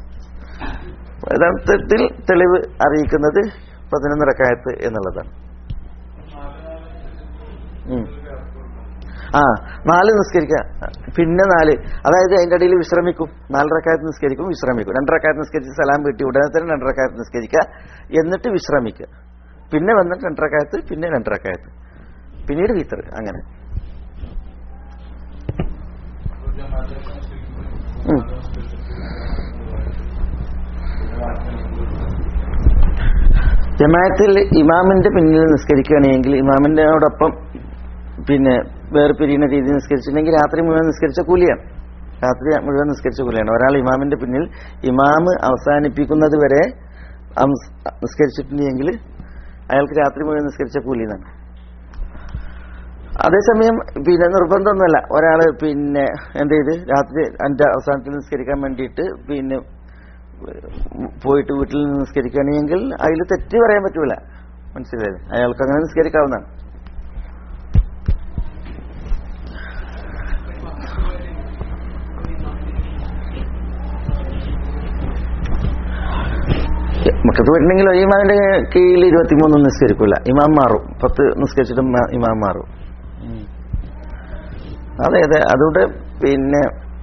യഥാർത്ഥത്തിൽ തെളിവ് അറിയിക്കുന്നത് പതിനൊന്ന് റക്കായത്ത് എന്നുള്ളതാണ് ഉം. ആ നാല് നിസ്കരിക്കുക പിന്നെ നാല് അതായത് അതിന്റെ ഇടയിൽ വിശ്രമിക്കും നാല് റക്കായത്ത് നിസ്കരിക്കും വിശ്രമിക്കും രണ്ട് റക്കായത്ത് നിസ്കരിച്ച് സലാം വീട്ടി ഉടനെ തന്നെ രണ്ട് റക്കായത്ത് നിസ്കരിക്കുക എന്നിട്ട് വിശ്രമിക്കുക പിന്നെ വന്നിട്ട് രണ്ട് റക്കായത്ത് പിന്നെ രണ്ട് റക്കായത്ത് പിന്നീട് വിത്തർ അങ്ങനെ ഉം. ജമാഅത്തിൽ ഇമാമിന്റെ പിന്നിൽ നിസ്കരിക്കുകയാണെങ്കിൽ ഇമാമിന്റെയോടൊപ്പം പിന്നെ വേറെ പിരിയുന്ന രീതി നിസ്കരിച്ചിട്ടുണ്ടെങ്കിൽ രാത്രി മുഴുവൻ നിസ്കരിച്ച കൂലിയാണ് രാത്രി മുഴുവൻ നിസ്കരിച്ച കൂലിയാണ് ഒരാൾ ഇമാമിന്റെ പിന്നിൽ ഇമാമ് അവസാനിപ്പിക്കുന്നത് വരെ അംസ് നിസ്കരിച്ചിട്ടുണ്ടെങ്കിൽ അയാൾക്ക് രാത്രി മുഴുവൻ നിസ്കരിച്ച കൂലി എന്നാണ് അതേസമയം പിന്നെ നിർബന്ധമൊന്നുമല്ല ഒരാള് പിന്നെ എന്ത് ചെയ്ത് രാത്രി അഞ്ച് അവസാനത്തിൽ നിസ്കരിക്കാൻ വേണ്ടിയിട്ട് പിന്നെ പോയിട്ട് വീട്ടിൽ നിന്ന് നിസ്കരിക്കുകയാണെങ്കിൽ അതിൽ തെറ്റ് പറയാൻ പറ്റൂല മനസ്സിലായത് അയാൾക്ക് അങ്ങനെ നിസ്കരിക്കാവുന്നതാണ് മക്കത്ത് പോയിട്ടുണ്ടെങ്കിൽ ഇമാമിന്റെ കീഴിൽ ഇരുപത്തിമൂന്ന് നിസ്കരിക്കൂല ഇമാം മാറും പത്ത് നിസ്കരിച്ചിട്ടും മ- ഇമാം മാറും അതെ അതെ അതുകൊണ്ട് പിന്നെ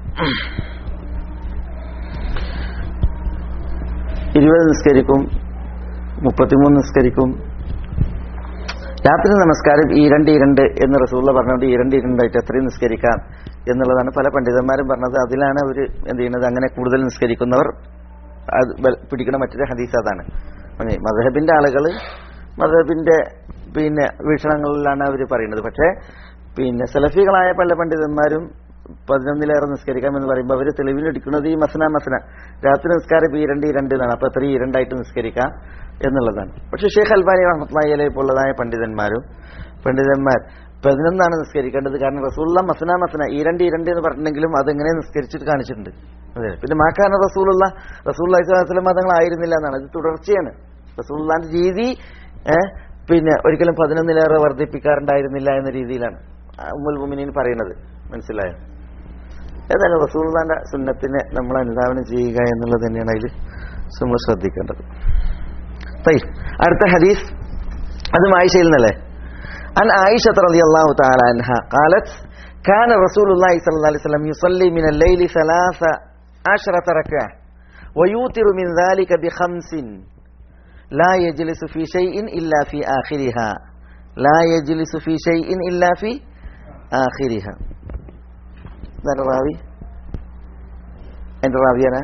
ഇരുപത് നിസ്കരിക്കും മുപ്പത്തിമൂന്ന് നിസ്കരിക്കും രാത്രി നമസ്കാരം ഈ രണ്ട് ഈ രണ്ട് എന്ന് റസൂള്ള പറഞ്ഞുകൊണ്ട് ഈ രണ്ട് ഈ രണ്ടായിട്ട് എത്രയും നിസ്കരിക്കാം എന്നുള്ളതാണ് പല പണ്ഡിതന്മാരും പറഞ്ഞത് അതിലാണ് അവർ എന്ത് ചെയ്യുന്നത് അങ്ങനെ കൂടുതൽ നിസ്കരിക്കുന്നവർ അത് ബൽ- പിടിക്കുന്ന മറ്റൊരു ഹദീസ് അതാണ് അങ്ങനെ മധബിന്റെ ആളുകൾ മധബിന്റെ പിന്നെ വീക്ഷണങ്ങളിലാണ് അവർ പറയുന്നത് പക്ഷേ പിന്നെ സലഫികളായ പല പണ്ഡിതന്മാരും പതിനൊന്നിലേറെ നിസ്കരിക്കാം എന്ന് പറയുമ്പോൾ അവർ തെളിവിലെടുക്കുന്നത് ഈ മസന മസന രാത്രി നിസ്കാരം ഈ രണ്ട് ഈ രണ്ട് എന്നാണ് അപ്പൊ എത്ര ഈ രണ്ടായിട്ട് നിസ്കരിക്കാം എന്നുള്ളതാണ് പക്ഷെ ഷെയ്ഖ് അൽബാനി റഹ്മത്ലായി അലൈഹി പോലുള്ളതായ പണ്ഡിതന്മാരും പണ്ഡിതന്മാർ പതിനൊന്നാണ് നിസ്കരിക്കേണ്ടത് കാരണം റസൂലുള്ള മസന മസന ഈ രണ്ട് ഈ രണ്ട് എന്ന് പറഞ്ഞിട്ടുണ്ടെങ്കിലും അതെങ്ങനെ നിസ്കരിച്ചിട്ട് കാണിച്ചിട്ടുണ്ട് അതെ പിന്നെ മാക്കാന റസൂലുള്ള റസൂൽ അലൈഹിസ്ലാം മതങ്ങളായിരുന്നില്ല എന്നാണ് ഇത് തുടർച്ചയാണ് റസൂള്ളാന്റെ രീതി ഏഹ്, പിന്നെ ഒരിക്കലും പതിനൊന്നിലേറെ വർദ്ധിപ്പിക്കാറുണ്ടായിരുന്നില്ല എന്ന രീതിയിലാണ് ആ ഉമ്മുൽ മുമിനീൻ പറയുന്നത് മനസ്സിലായോ ഏതായാലും റസൂള്ളാന്റെ സുന്നത്തിനെ നമ്മൾ അനുധാവനം ചെയ്യുക എന്നുള്ളത് തന്നെയാണ് അതിൽ നമ്മൾ ശ്രദ്ധിക്കേണ്ടത് طيب അടുത്ത ഹദീസ് അതും ആയിഷയിൽ നിന്നല്ലേ عن عائشة رضي الله تعالى عنها قالت كان رسول الله صلى الله عليه وسلم يصلي من الليل ثلاث عشرة ركعة ويوتر من ذلك بخمس لا يجلس في شيء إلا في آخرها لا يجلس في شيء إلا في آخرها من الراوي عند الراوي أنا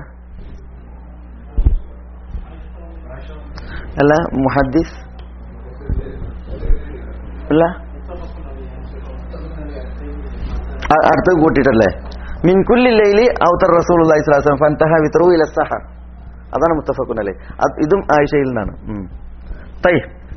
അല്ല മുഹദ്ദിസ് അല്ല അ- അടുത്തത് കൂട്ടിയിട്ടല്ലേ മിൻകുല്ലില്ലയില് ഔത്തർ റസൂൽ അള്ളാഹിസ്ലാം ഫൻതഹ വിത്രു ഇല സഹർ അതാണ് മുത്തഫക്കുൻ അല്ലേ അത് ഇതും ആയിഷയിൽ നിന്നാണ് ഉം. തൈ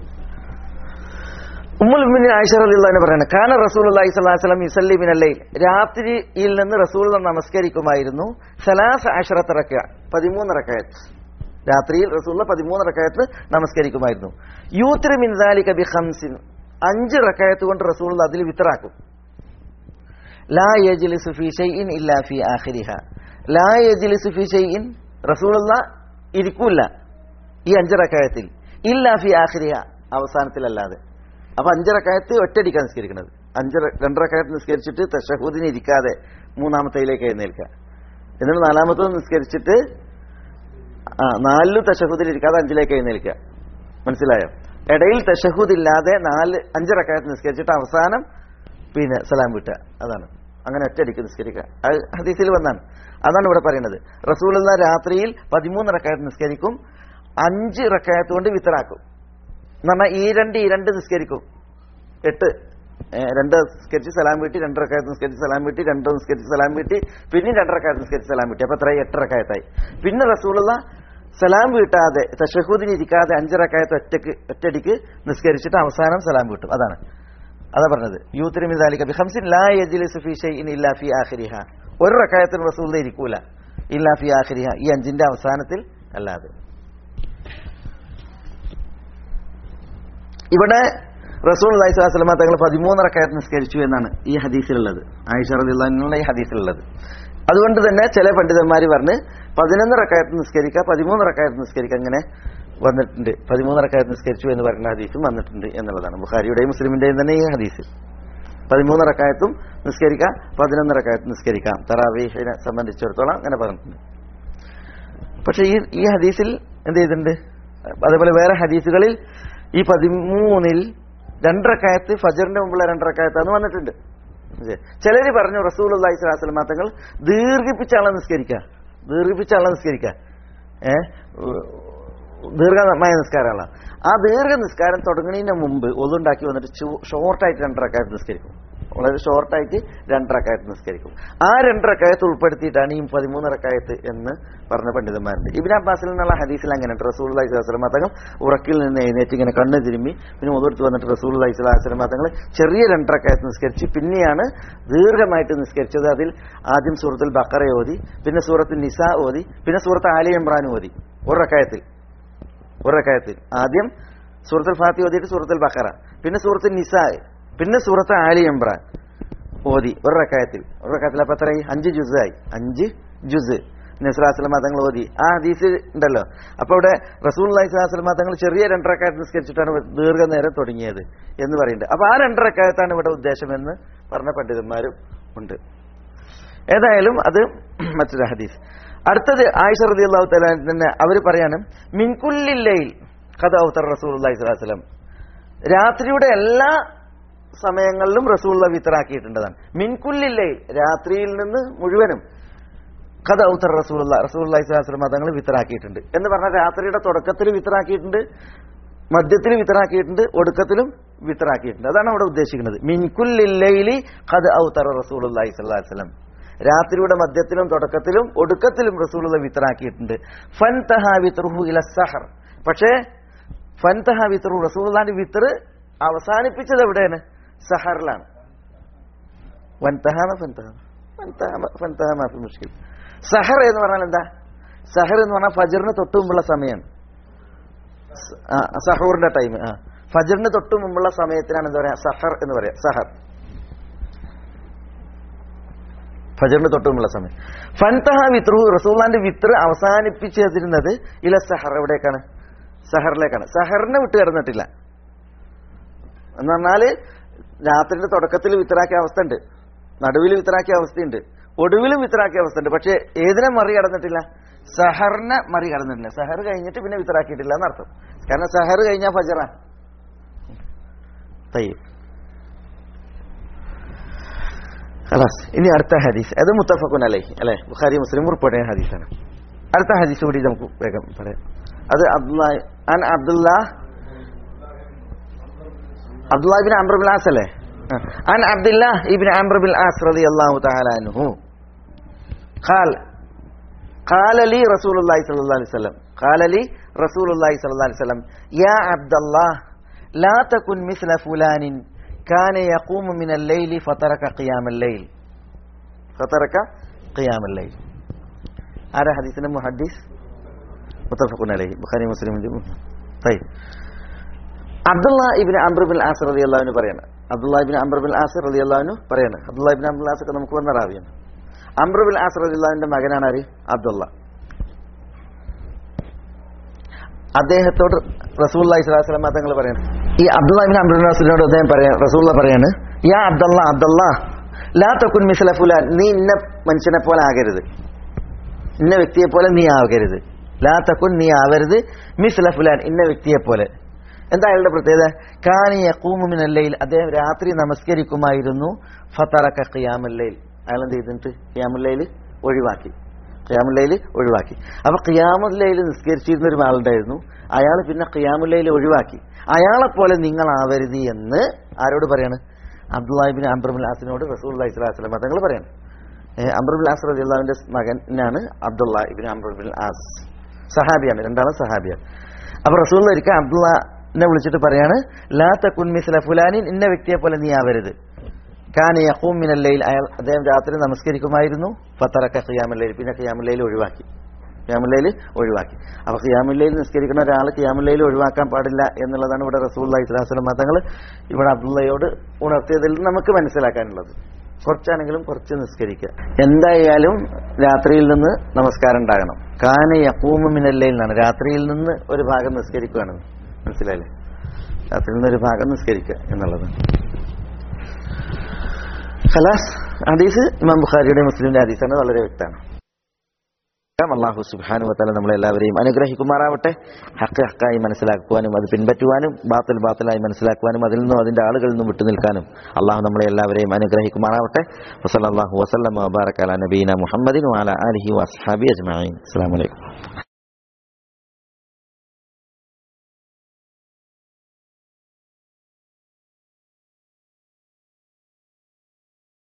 ഉമ്മുൽ മുഅ്മിനീൻ ആയിഷ റളിയല്ലാഹു അൻഹ പറയുന്നത് കാന റസൂലുള്ളാഹി സ്വല്ലല്ലാഹു അലൈഹി വസല്ലം യുസല്ലി മിനൽ രാത്രിയിൽ നിന്ന് റസൂൽ നമസ്കരിക്കുമായിരുന്നു സലാസ അശറത്ത് റക്അ 13 റക്അത്ത് രാത്രിയിൽ റസൂലുള്ള 13 റക്അത്ത് നമസ്കരിക്കുമായിരുന്നു യൂത്രി മിൻ ദാലിക ബി ഖംസിൻ അഞ്ച് റക്അത്ത് കൊണ്ട് റസൂൽ അതിൽ വിത്റാക്കും ലാ യജ്ലിസു ഫീ ഷൈഇൻ ഇല്ലാ ഫീ ആഖിരിഹ ലാ യജ്ലിസു ഫീ ഷൈഇൻ റസൂലുള്ള ഇരിക്കൂല ഈ അഞ്ച് റക്അത്തിൽ ഇല്ലാ ഫീ ആഖിരിഹ അവസാനത്തിലല്ലാതെ അപ്പൊ അഞ്ച് റക്അത്ത് ഒറ്റയടിക്കാൻ നിസ്കരിക്കുന്നത് അഞ്ച് ര- രണ്ട് റക്അത്ത് നിസ്കരിച്ചിട്ട് തഷഹൂദിന് ഇരിക്കാതെ മൂന്നാമത്തേയിലേക്ക് എഴുന്നേൽക്കുക എന്നിട്ട് നാലാമത്തത് നിസ്കരിച്ചിട്ട് ആ നാലില് തഷഹൂദിൽ ഇരിക്കാതെ അഞ്ചിലേക്ക് എഴുന്നേൽക്കുക മനസ്സിലായോ ഇടയിൽ തഷഹൂദ് ഇല്ലാതെ നാല് അഞ്ച് റക്അത്ത് നിസ്കരിച്ചിട്ട് അവസാനം പിന്നെ സലാം വിട്ടുക അതാണ് അങ്ങനെ ഒറ്റയടിക്ക് നിസ്കരിക്കുക അത് ഹദീസിൽ വന്നാണ് അതാണ് ഇവിടെ പറയുന്നത് റസൂലുള്ള രാത്രിയിൽ പതിമൂന്ന് റക്കായത്ത് നിസ്കരിക്കും അഞ്ച് റക്കായത്ത് കൊണ്ട് വിത്തറാക്കും എന്ന് പറഞ്ഞാൽ ഈ രണ്ട് ഈ രണ്ട് നിസ്കരിക്കും എട്ട് ഏ, രണ്ട് നിസ്കരിച്ച് സലാം വീട്ടി രണ്ട് റക്കായത്ത് നിസ്കരിച്ച് സലാം വീട്ടി രണ്ട് നിസ്കരിച്ച് സലാം വീട്ടി പിന്നെ രണ്ട് റക്കായത്ത് നിസ്കരിച്ച് സലാം വീട്ടി അപ്പൊ എത്ര എട്ട് റക്കായത്തായി പിന്നെ റസൂലുള്ള സലാം വീട്ടാതെ തഷഹൂദിന് ഇരിക്കാതെ അഞ്ച് റക്കായത്ത് ഒറ്റക്ക് ഒറ്റടിക്ക് നിസ്കരിച്ചിട്ട് അവസാനം സലാം വീട്ടും അതാണ് അതാ പറഞ്ഞത് യൂത്തിന് മിതാലിക ബി ഹംസിൻ ലാ യജ്ലിസു ഫീ ഷൈഇൻ ഇല്ലാ ഫീ ആഖിരിഹ ഒരു റക്കായത്തിന് റസൂൽ ഇരിക്കൂല ഇല്ലാ ഫീ ആഖിരിഹ ഈ അഞ്ചിന്റെ അവസാനത്തിൽ അല്ലാതെ ഇവിടെ റസൂൽ അലൈഹി സ്വലാസ്ലമ തങ്ങൾ പതിമൂന്ന് റക്കായത്ത് നിസ്കരിച്ചു എന്നാണ് ഈ ഹദീസിലുള്ളത് ആയിഷ റളിയല്ലാഹുവിനുള്ള ഈ ഹദീസിലുള്ളത് അതുകൊണ്ട് തന്നെ ചില പണ്ഡിതന്മാർ പറഞ്ഞ് പതിനൊന്ന് റക്കായത്ത് നിസ്കരിക്കുക പതിമൂന്ന് റക്കായത്ത് നിസ്കരിക്കുക അങ്ങനെ വന്നിട്ടുണ്ട് പതിമൂന്ന് റക്കായത്ത് നിസ്കരിച്ചു എന്ന് പറയുന്ന ഹദീസും വന്നിട്ടുണ്ട് എന്നുള്ളതാണ് ബുഖാരിയുടെയും മുസ്ലിമിന്റെയും തന്നെ ഈ ഹദീസ് പതിമൂന്ന് റക്കായത്തും നിസ്കരിക്കാം പതിനൊന്ന് റക്കായത്ത് നിസ്കരിക്കാം തറാവീഹിനെ സംബന്ധിച്ചിടത്തോളം അങ്ങനെ പറഞ്ഞിട്ടുണ്ട് പക്ഷെ ഈ ഈ ഹദീസിൽ എന്ത് ചെയ്തിട്ടുണ്ട് അതേപോലെ വേറെ ഹദീസുകളിൽ ഈ പതിമൂന്നിൽ രണ്ടരക്കായത്ത് ഫജറിന്റെ മുമ്പുള്ള രണ്ടരക്കായത്താണ് വന്നിട്ടുണ്ട് ചിലര് പറഞ്ഞു റസൂൽ അള്ളഹി സ്വലാസ്ലം തങ്ങൾ ദീർഘിപ്പിച്ചാളെ നിസ്കരിക്കുക ദീർഘിപ്പിച്ചാളെ നിസ്കരിക്കുക ഏ ദീർഘമായ നിസ്കാരമാണ് ആ ദീർഘ നിസ്കാരം തുടങ്ങുന്നതിന് മുമ്പ് ഒതുണ്ടാക്കി വന്നിട്ട് ഷോർട്ടായിട്ട് രണ്ടരക്കായത്ത് നിസ്കരിക്കും വളരെ ഷോർട്ടായിട്ട് രണ്ടരക്കായത്ത് നിസ്കരിക്കും ആ രണ്ടരക്കായത്ത് ഉൾപ്പെടുത്തിയിട്ടാണ് ഈ പതിമൂന്ന് റക്കായത്ത് എന്ന് പറഞ്ഞ പണ്ഡിതന്മാരുണ്ട് ഇബിൻ അബ്ബാസിൽ നിന്നുള്ള ഹദീസിൽ അങ്ങനെ റസൂൽ അലൈഹി സ്വലാസ്ലം തങ്ങൾ ഉറക്കിൽ നിന്ന് എഴുന്നേറ്റ് ഇങ്ങനെ കണ്ണ് തിരുമ്മി പിന്നെ മുതിർത്ത് വന്നിട്ട് റസൂൽ അലൈഹി സ്വലാസ്ലം തങ്ങൾ ചെറിയ രണ്ടരക്കായത്ത് നിസ്കരിച്ച് പിന്നെയാണ് ദീർഘമായിട്ട് നിസ്കരിച്ചത് അതിൽ ആദ്യം സൂറത്തുൽ ബക്കറ ഓതി പിന്നെ സൂറത്തുൽ നിസ ഓതി പിന്നെ സൂറത്ത് ആലി ഇമ്രാൻ ഓതി ഒരു റക്കായത്തിൽ ഒരു റക്കായത്തിൽ ആദ്യം സൂറത്തുൽ ഫാത്തി ഓതിയിട്ട് സൂറത്തുൽ ബക്കറ പിന്നെ സൂറത്തുൽ നിസാ പിന്നെ സൂറത്ത് ആലി ഇമ്രാൻ ഓതി ഒരു റക്കായത്തിൽ ഒരു റക്കായത്തിൽ അപ്പൊ എത്രയായി അഞ്ച് ജുസായി അഞ്ച് ജുസ് നസ്രാസ്ലമ തങ്ങൾ ഓതി ആ ഹദീസ് ഉണ്ടല്ലോ അപ്പൊ ഇവിടെ റസൂൽ അലൈഹിസ്ലാസ്ലമ തങ്ങൾ ചെറിയ രണ്ടരക്കായത്ത് നിസ്കരിച്ചിട്ടാണ് ദീർഘനേരം തുടങ്ങിയത് എന്ന് പറയുന്നുണ്ട് അപ്പൊ ആ രണ്ടരക്കായത്താണ് ഇവിടെ ഉദ്ദേശമെന്ന് പറഞ്ഞ പണ്ഡിതന്മാരും ഉണ്ട് ഏതായാലും അത് മറ്റൊരു ഹദീസ് അടുത്തത് ആയിഷ റതി അള്ളാഹു തലാൻ തന്നെ അവർ പറയാണ് മിൻകുല്ലില്ലയിൽ കഥ ഔത്തർ റസൂൽ അള്ളഹി സ്വലാസ്ലം രാത്രിയുടെ എല്ലാ സമയങ്ങളിലും റസൂള്ള വിത്തറാക്കിയിട്ടുണ്ടതാണ് മിൻകുല്ലില്ലയിൽ രാത്രിയിൽ നിന്ന് മുഴുവനും കഥ ഔത്തർ റസൂള്ള റസൂൽ അള്ളഹി സ്വലാസ്ലം തങ്ങൾ വിത്തറാക്കിയിട്ടുണ്ട് എന്ന് പറഞ്ഞാൽ രാത്രിയുടെ തുടക്കത്തിൽ വിത്തറാക്കിയിട്ടുണ്ട് മധ്യത്തിൽ വിത്തറാക്കിയിട്ടുണ്ട് ഒടുക്കത്തിലും വിത്തറാക്കിയിട്ടുണ്ട് അതാണ് അവിടെ ഉദ്ദേശിക്കുന്നത് മിൻകുല്ലില്ലയിലി കഥ ഔത്തർ റസൂൽ അള്ളഹി സ്വലാഹു വസ്ലം രാത്രിയുടെ മധ്യത്തിലും തുടക്കത്തിലും ഒടുക്കത്തിലും റസൂലുള്ള വിത്തറാക്കിയിട്ടുണ്ട് ഫൻ തഹാ വിത്രുഹു ഇല സഹർ പക്ഷേ ഫൻ തഹാ വിത്രു റസൂലുള്ളാന്റെ വിത്തർ അവസാനിപ്പിച്ചത് എവിടെയാണ് സഹറിലാണ് വൻതഹാമ ഫൻതഹാമ ഫൻതഹാമ ഫൻതഹാമ ഫി മുഷ്കിൽ സഹർ എന്ന് പറഞ്ഞാൽ എന്താ സഹർ എന്ന് പറഞ്ഞാൽ ഫജറിന് തൊട്ട് മുമ്പുള്ള സമയമാണ് സ- ആ, സഹൂറിന്റെ ടൈം ആ ഫജറിന് തൊട്ട് മുമ്പുള്ള സമയത്തിനാണ് എന്താ പറയാ സഹർ എന്ന് പറയാ സഹർ ഫജറിന് തൊട്ട് മുമ്പുള്ള സമയം ഫൻതഹ വിത്രു റസൂള്ളാന്റെ വിത്ര അവസാനിപ്പിച്ചിരുന്നത് ഇല സഹർ എവിടേക്കാണ് സഹറിലേക്കാണ് സഹറിനെ വിട്ട് കിടന്നിട്ടില്ല എന്ന് പറഞ്ഞാല് രാത്രിയുടെ തുടക്കത്തിൽ വിത്തറാക്കിയ അവസ്ഥ ഉണ്ട് നടുവിൽ വിത്തറാക്കിയ അവസ്ഥയുണ്ട് ഒടുവിലും വിത്തറാക്കിയ അവസ്ഥ ഉണ്ട് പക്ഷെ ഏതിനെ മറികടന്നിട്ടില്ല സഹറിനെ മറികടന്നിട്ടില്ല സഹർ കഴിഞ്ഞിട്ട് പിന്നെ വിത്തറാക്കിയിട്ടില്ല എന്നർത്ഥം കാരണം സഹർ കഴിഞ്ഞാൽ ഫജറ തയ്യം ഖലാസ് ഇനി അടുത്ത ഹദീസ് അത് മുത്തഫഖുൻ അലൈഹി അല്ലെ ബുഖാരി മുസ്ലിം റിപ്പോർട്ട് ചെയ്യുന്ന ഹദീസാണ് അടുത്ത ഹദീസ് കൂടി നമുക്ക് വേഗം പറയാം അത് അബ്ദുല്ലാ അൻ Abdullah Abdullah bin Amr bin As അല്ലേ ആ. അൻ Abdullah ibn Amr bin As റളിയല്ലാഹു തആല അൻഹു قال قال لي رسول الله صلى الله عليه وسلم قال لي رسول الله صلى الله عليه وسلم يا عبد الله لا تكن مثل فلان كان يقوم من الليل فترك قيام الليل فترك قيام الليل هذا حديثنا محدث متفق عليه بخاري مسلم طيب Abdullah ibn Amr bin As റതി അള്ളാഹുവിന് പറയാണ് Abdullah ibn Amr bin As റതി അള്ളാഹുവിന് പറയാണ് അബ്ദുള്ള ഇബിൻ അംബർ ആസ് ഒക്കെ നമുക്ക് വന്ന റാവിയാണ് അംബർ ബിൻ ആസ് റതി അള്ളാഹുവിന്റെ മകനാണ് ആര് അബ്ദുള്ള അദ്ദേഹത്തോട് റസൂൽ സ്വലാസ്ലാം തങ്ങൾ പറയാണ് ഈ അബ്ദുള്ള ഇബിൻ അംബർ ബിൻ ആസിനോട് അദ്ദേഹം പറയാ റസൂള്ള പറയാണ് യാ അബ്ദുള്ള അബ്ദുള്ള ലാ തക്കുൻ മിസ്ല ഫുലാൻ നീ ഇന്ന മനുഷ്യനെ പോലെ ആകരുത് ഇന്ന വ്യക്തിയെ പോലെ നീ ആകരുത് ലാ തക്കുൻ നീ ആവരുത് മിസ്ല ഫുലാൻ ഇന്ന വ്യക്തിയെ പോലെ എന്താ അയാളുടെ പ്രത്യേകത കാനി യക്കൂമിനല്ലയിൽ അദ്ദേഹം രാത്രി നമസ്കരിക്കുമായിരുന്നു ഫത്തറക്ക ഖിയാമല്ലയിൽ അയാൾ എന്ത് ചെയ്തിട്ട് ഖിയാമുല്ലയിൽ ഒഴിവാക്കി ഖിയാമുല്ലയിൽ ഒഴിവാക്കി അപ്പൊ ഖിയാമുല്ലയിൽ നിസ്കരിച്ചിരുന്ന ഒരു ആളുണ്ടായിരുന്നു അയാൾ പിന്നെ ഖിയാമുല്ലയിൽ ഒഴിവാക്കി അയാളെ പോലെ നിങ്ങളാവരുത് എന്ന് ആരോട് പറയാണ് അബ്ദുല്ലാഹിബിൻ അംബ്രബുൽ ആസിനോട് റസൂൽ അലൈഹി സ്വലാസ്ലം തങ്ങൾ പറയാണ് അംബ്രബുൽ ആസ് റദിയുള്ളാവിന്റെ മകനാണ് അബ്ദുള്ള ഇബിൻ അംബ്രബുൽ ആസ് സഹാബിയാണ് രണ്ടാളും സഹാബിയാണ് അപ്പൊ റസൂൽ ഒരിക്കൽ അബ്ദുള്ളനെ വിളിച്ചിട്ട് പറയാണ് ലാ തക്കുൻ മിസ്ല ഫുലാനിൻ ഇന്ന വ്യക്തിയെ പോലെ നീ ആവരുത് കാന യഖൂം മിനല്ലയിൽ അയാൾ അദ്ദേഹം രാത്രി നമസ്കരിക്കുമായിരുന്നു ഫത്തറക്ക ഖിയാമുല്ലയിൽ പിന്നെ ഖിയാമുല്ലയിൽ ഒഴിവാക്കി ഖിയാമുല്ലയിൽ ഒഴിവാക്കി അപ്പൊ ഖിയാമുല്ലയിൽ നിസ്കരിക്കുന്ന ഒരാൾ ഖിയാമുല്ലയിൽ ഒഴിവാക്കാൻ പാടില്ല എന്നുള്ളതാണ് ഇവിടെ റസൂൽ ഇസ്ലാസ്ലം മതങ്ങൾ ഇവിടെ അബ്ദുള്ളയോട് ഉണർത്തിയതിൽ നിന്ന് നമുക്ക് മനസ്സിലാക്കാനുള്ളത് കുറച്ചാണെങ്കിലും കുറച്ച് നിസ്കരിക്കുക എന്തായാലും രാത്രിയിൽ നിന്ന് നമസ്കാരം ഉണ്ടാകണം കാന യക്കൂമ മിനല്ലയിൽ നിന്നാണ് രാത്രിയിൽ നിന്ന് ഒരു ഭാഗം നിസ്കരിക്കുകയാണ് മനസ്സിലായില്ലേ രാത്രിയിൽ നിന്ന് ഒരു ഭാഗം നിസ്കരിക്കുക എന്നുള്ളത് ഖലാസ് ഹദീസ് ഇമാം ബുഖാരിയുടെ മുസ്ലിമിന്റെ ഹദീസാണ് വളരെ വ്യക്തമാണ് അള്ളാഹു സുബാനു വത്താല നമ്മളെല്ലാവരെയും അനുഗ്രഹിക്കുമാറാവട്ടെ ഹക്ക് ഹക്കായി മനസ്സിലാക്കുവാനും അത് പിൻപറ്റുവാനും ബാത്തിൽ ബാത്തിലായി മനസ്സിലാക്കുവാനും അതിൽ നിന്നും അതിന്റെ ആളുകളിൽ നിന്നും വിട്ടുനിൽക്കാനും അള്ളാഹു നമ്മളെ എല്ലാവരെയും അനുഗ്രഹിക്കുമാറാവട്ടെ വസല്ലാഹു വസ്ലം വബാറക്കാല നബീന മുഹമ്മദിൻ വാല അലഹി വസ്ഹാബി അജ്മാൻ അസ്സാം വലൈക്കും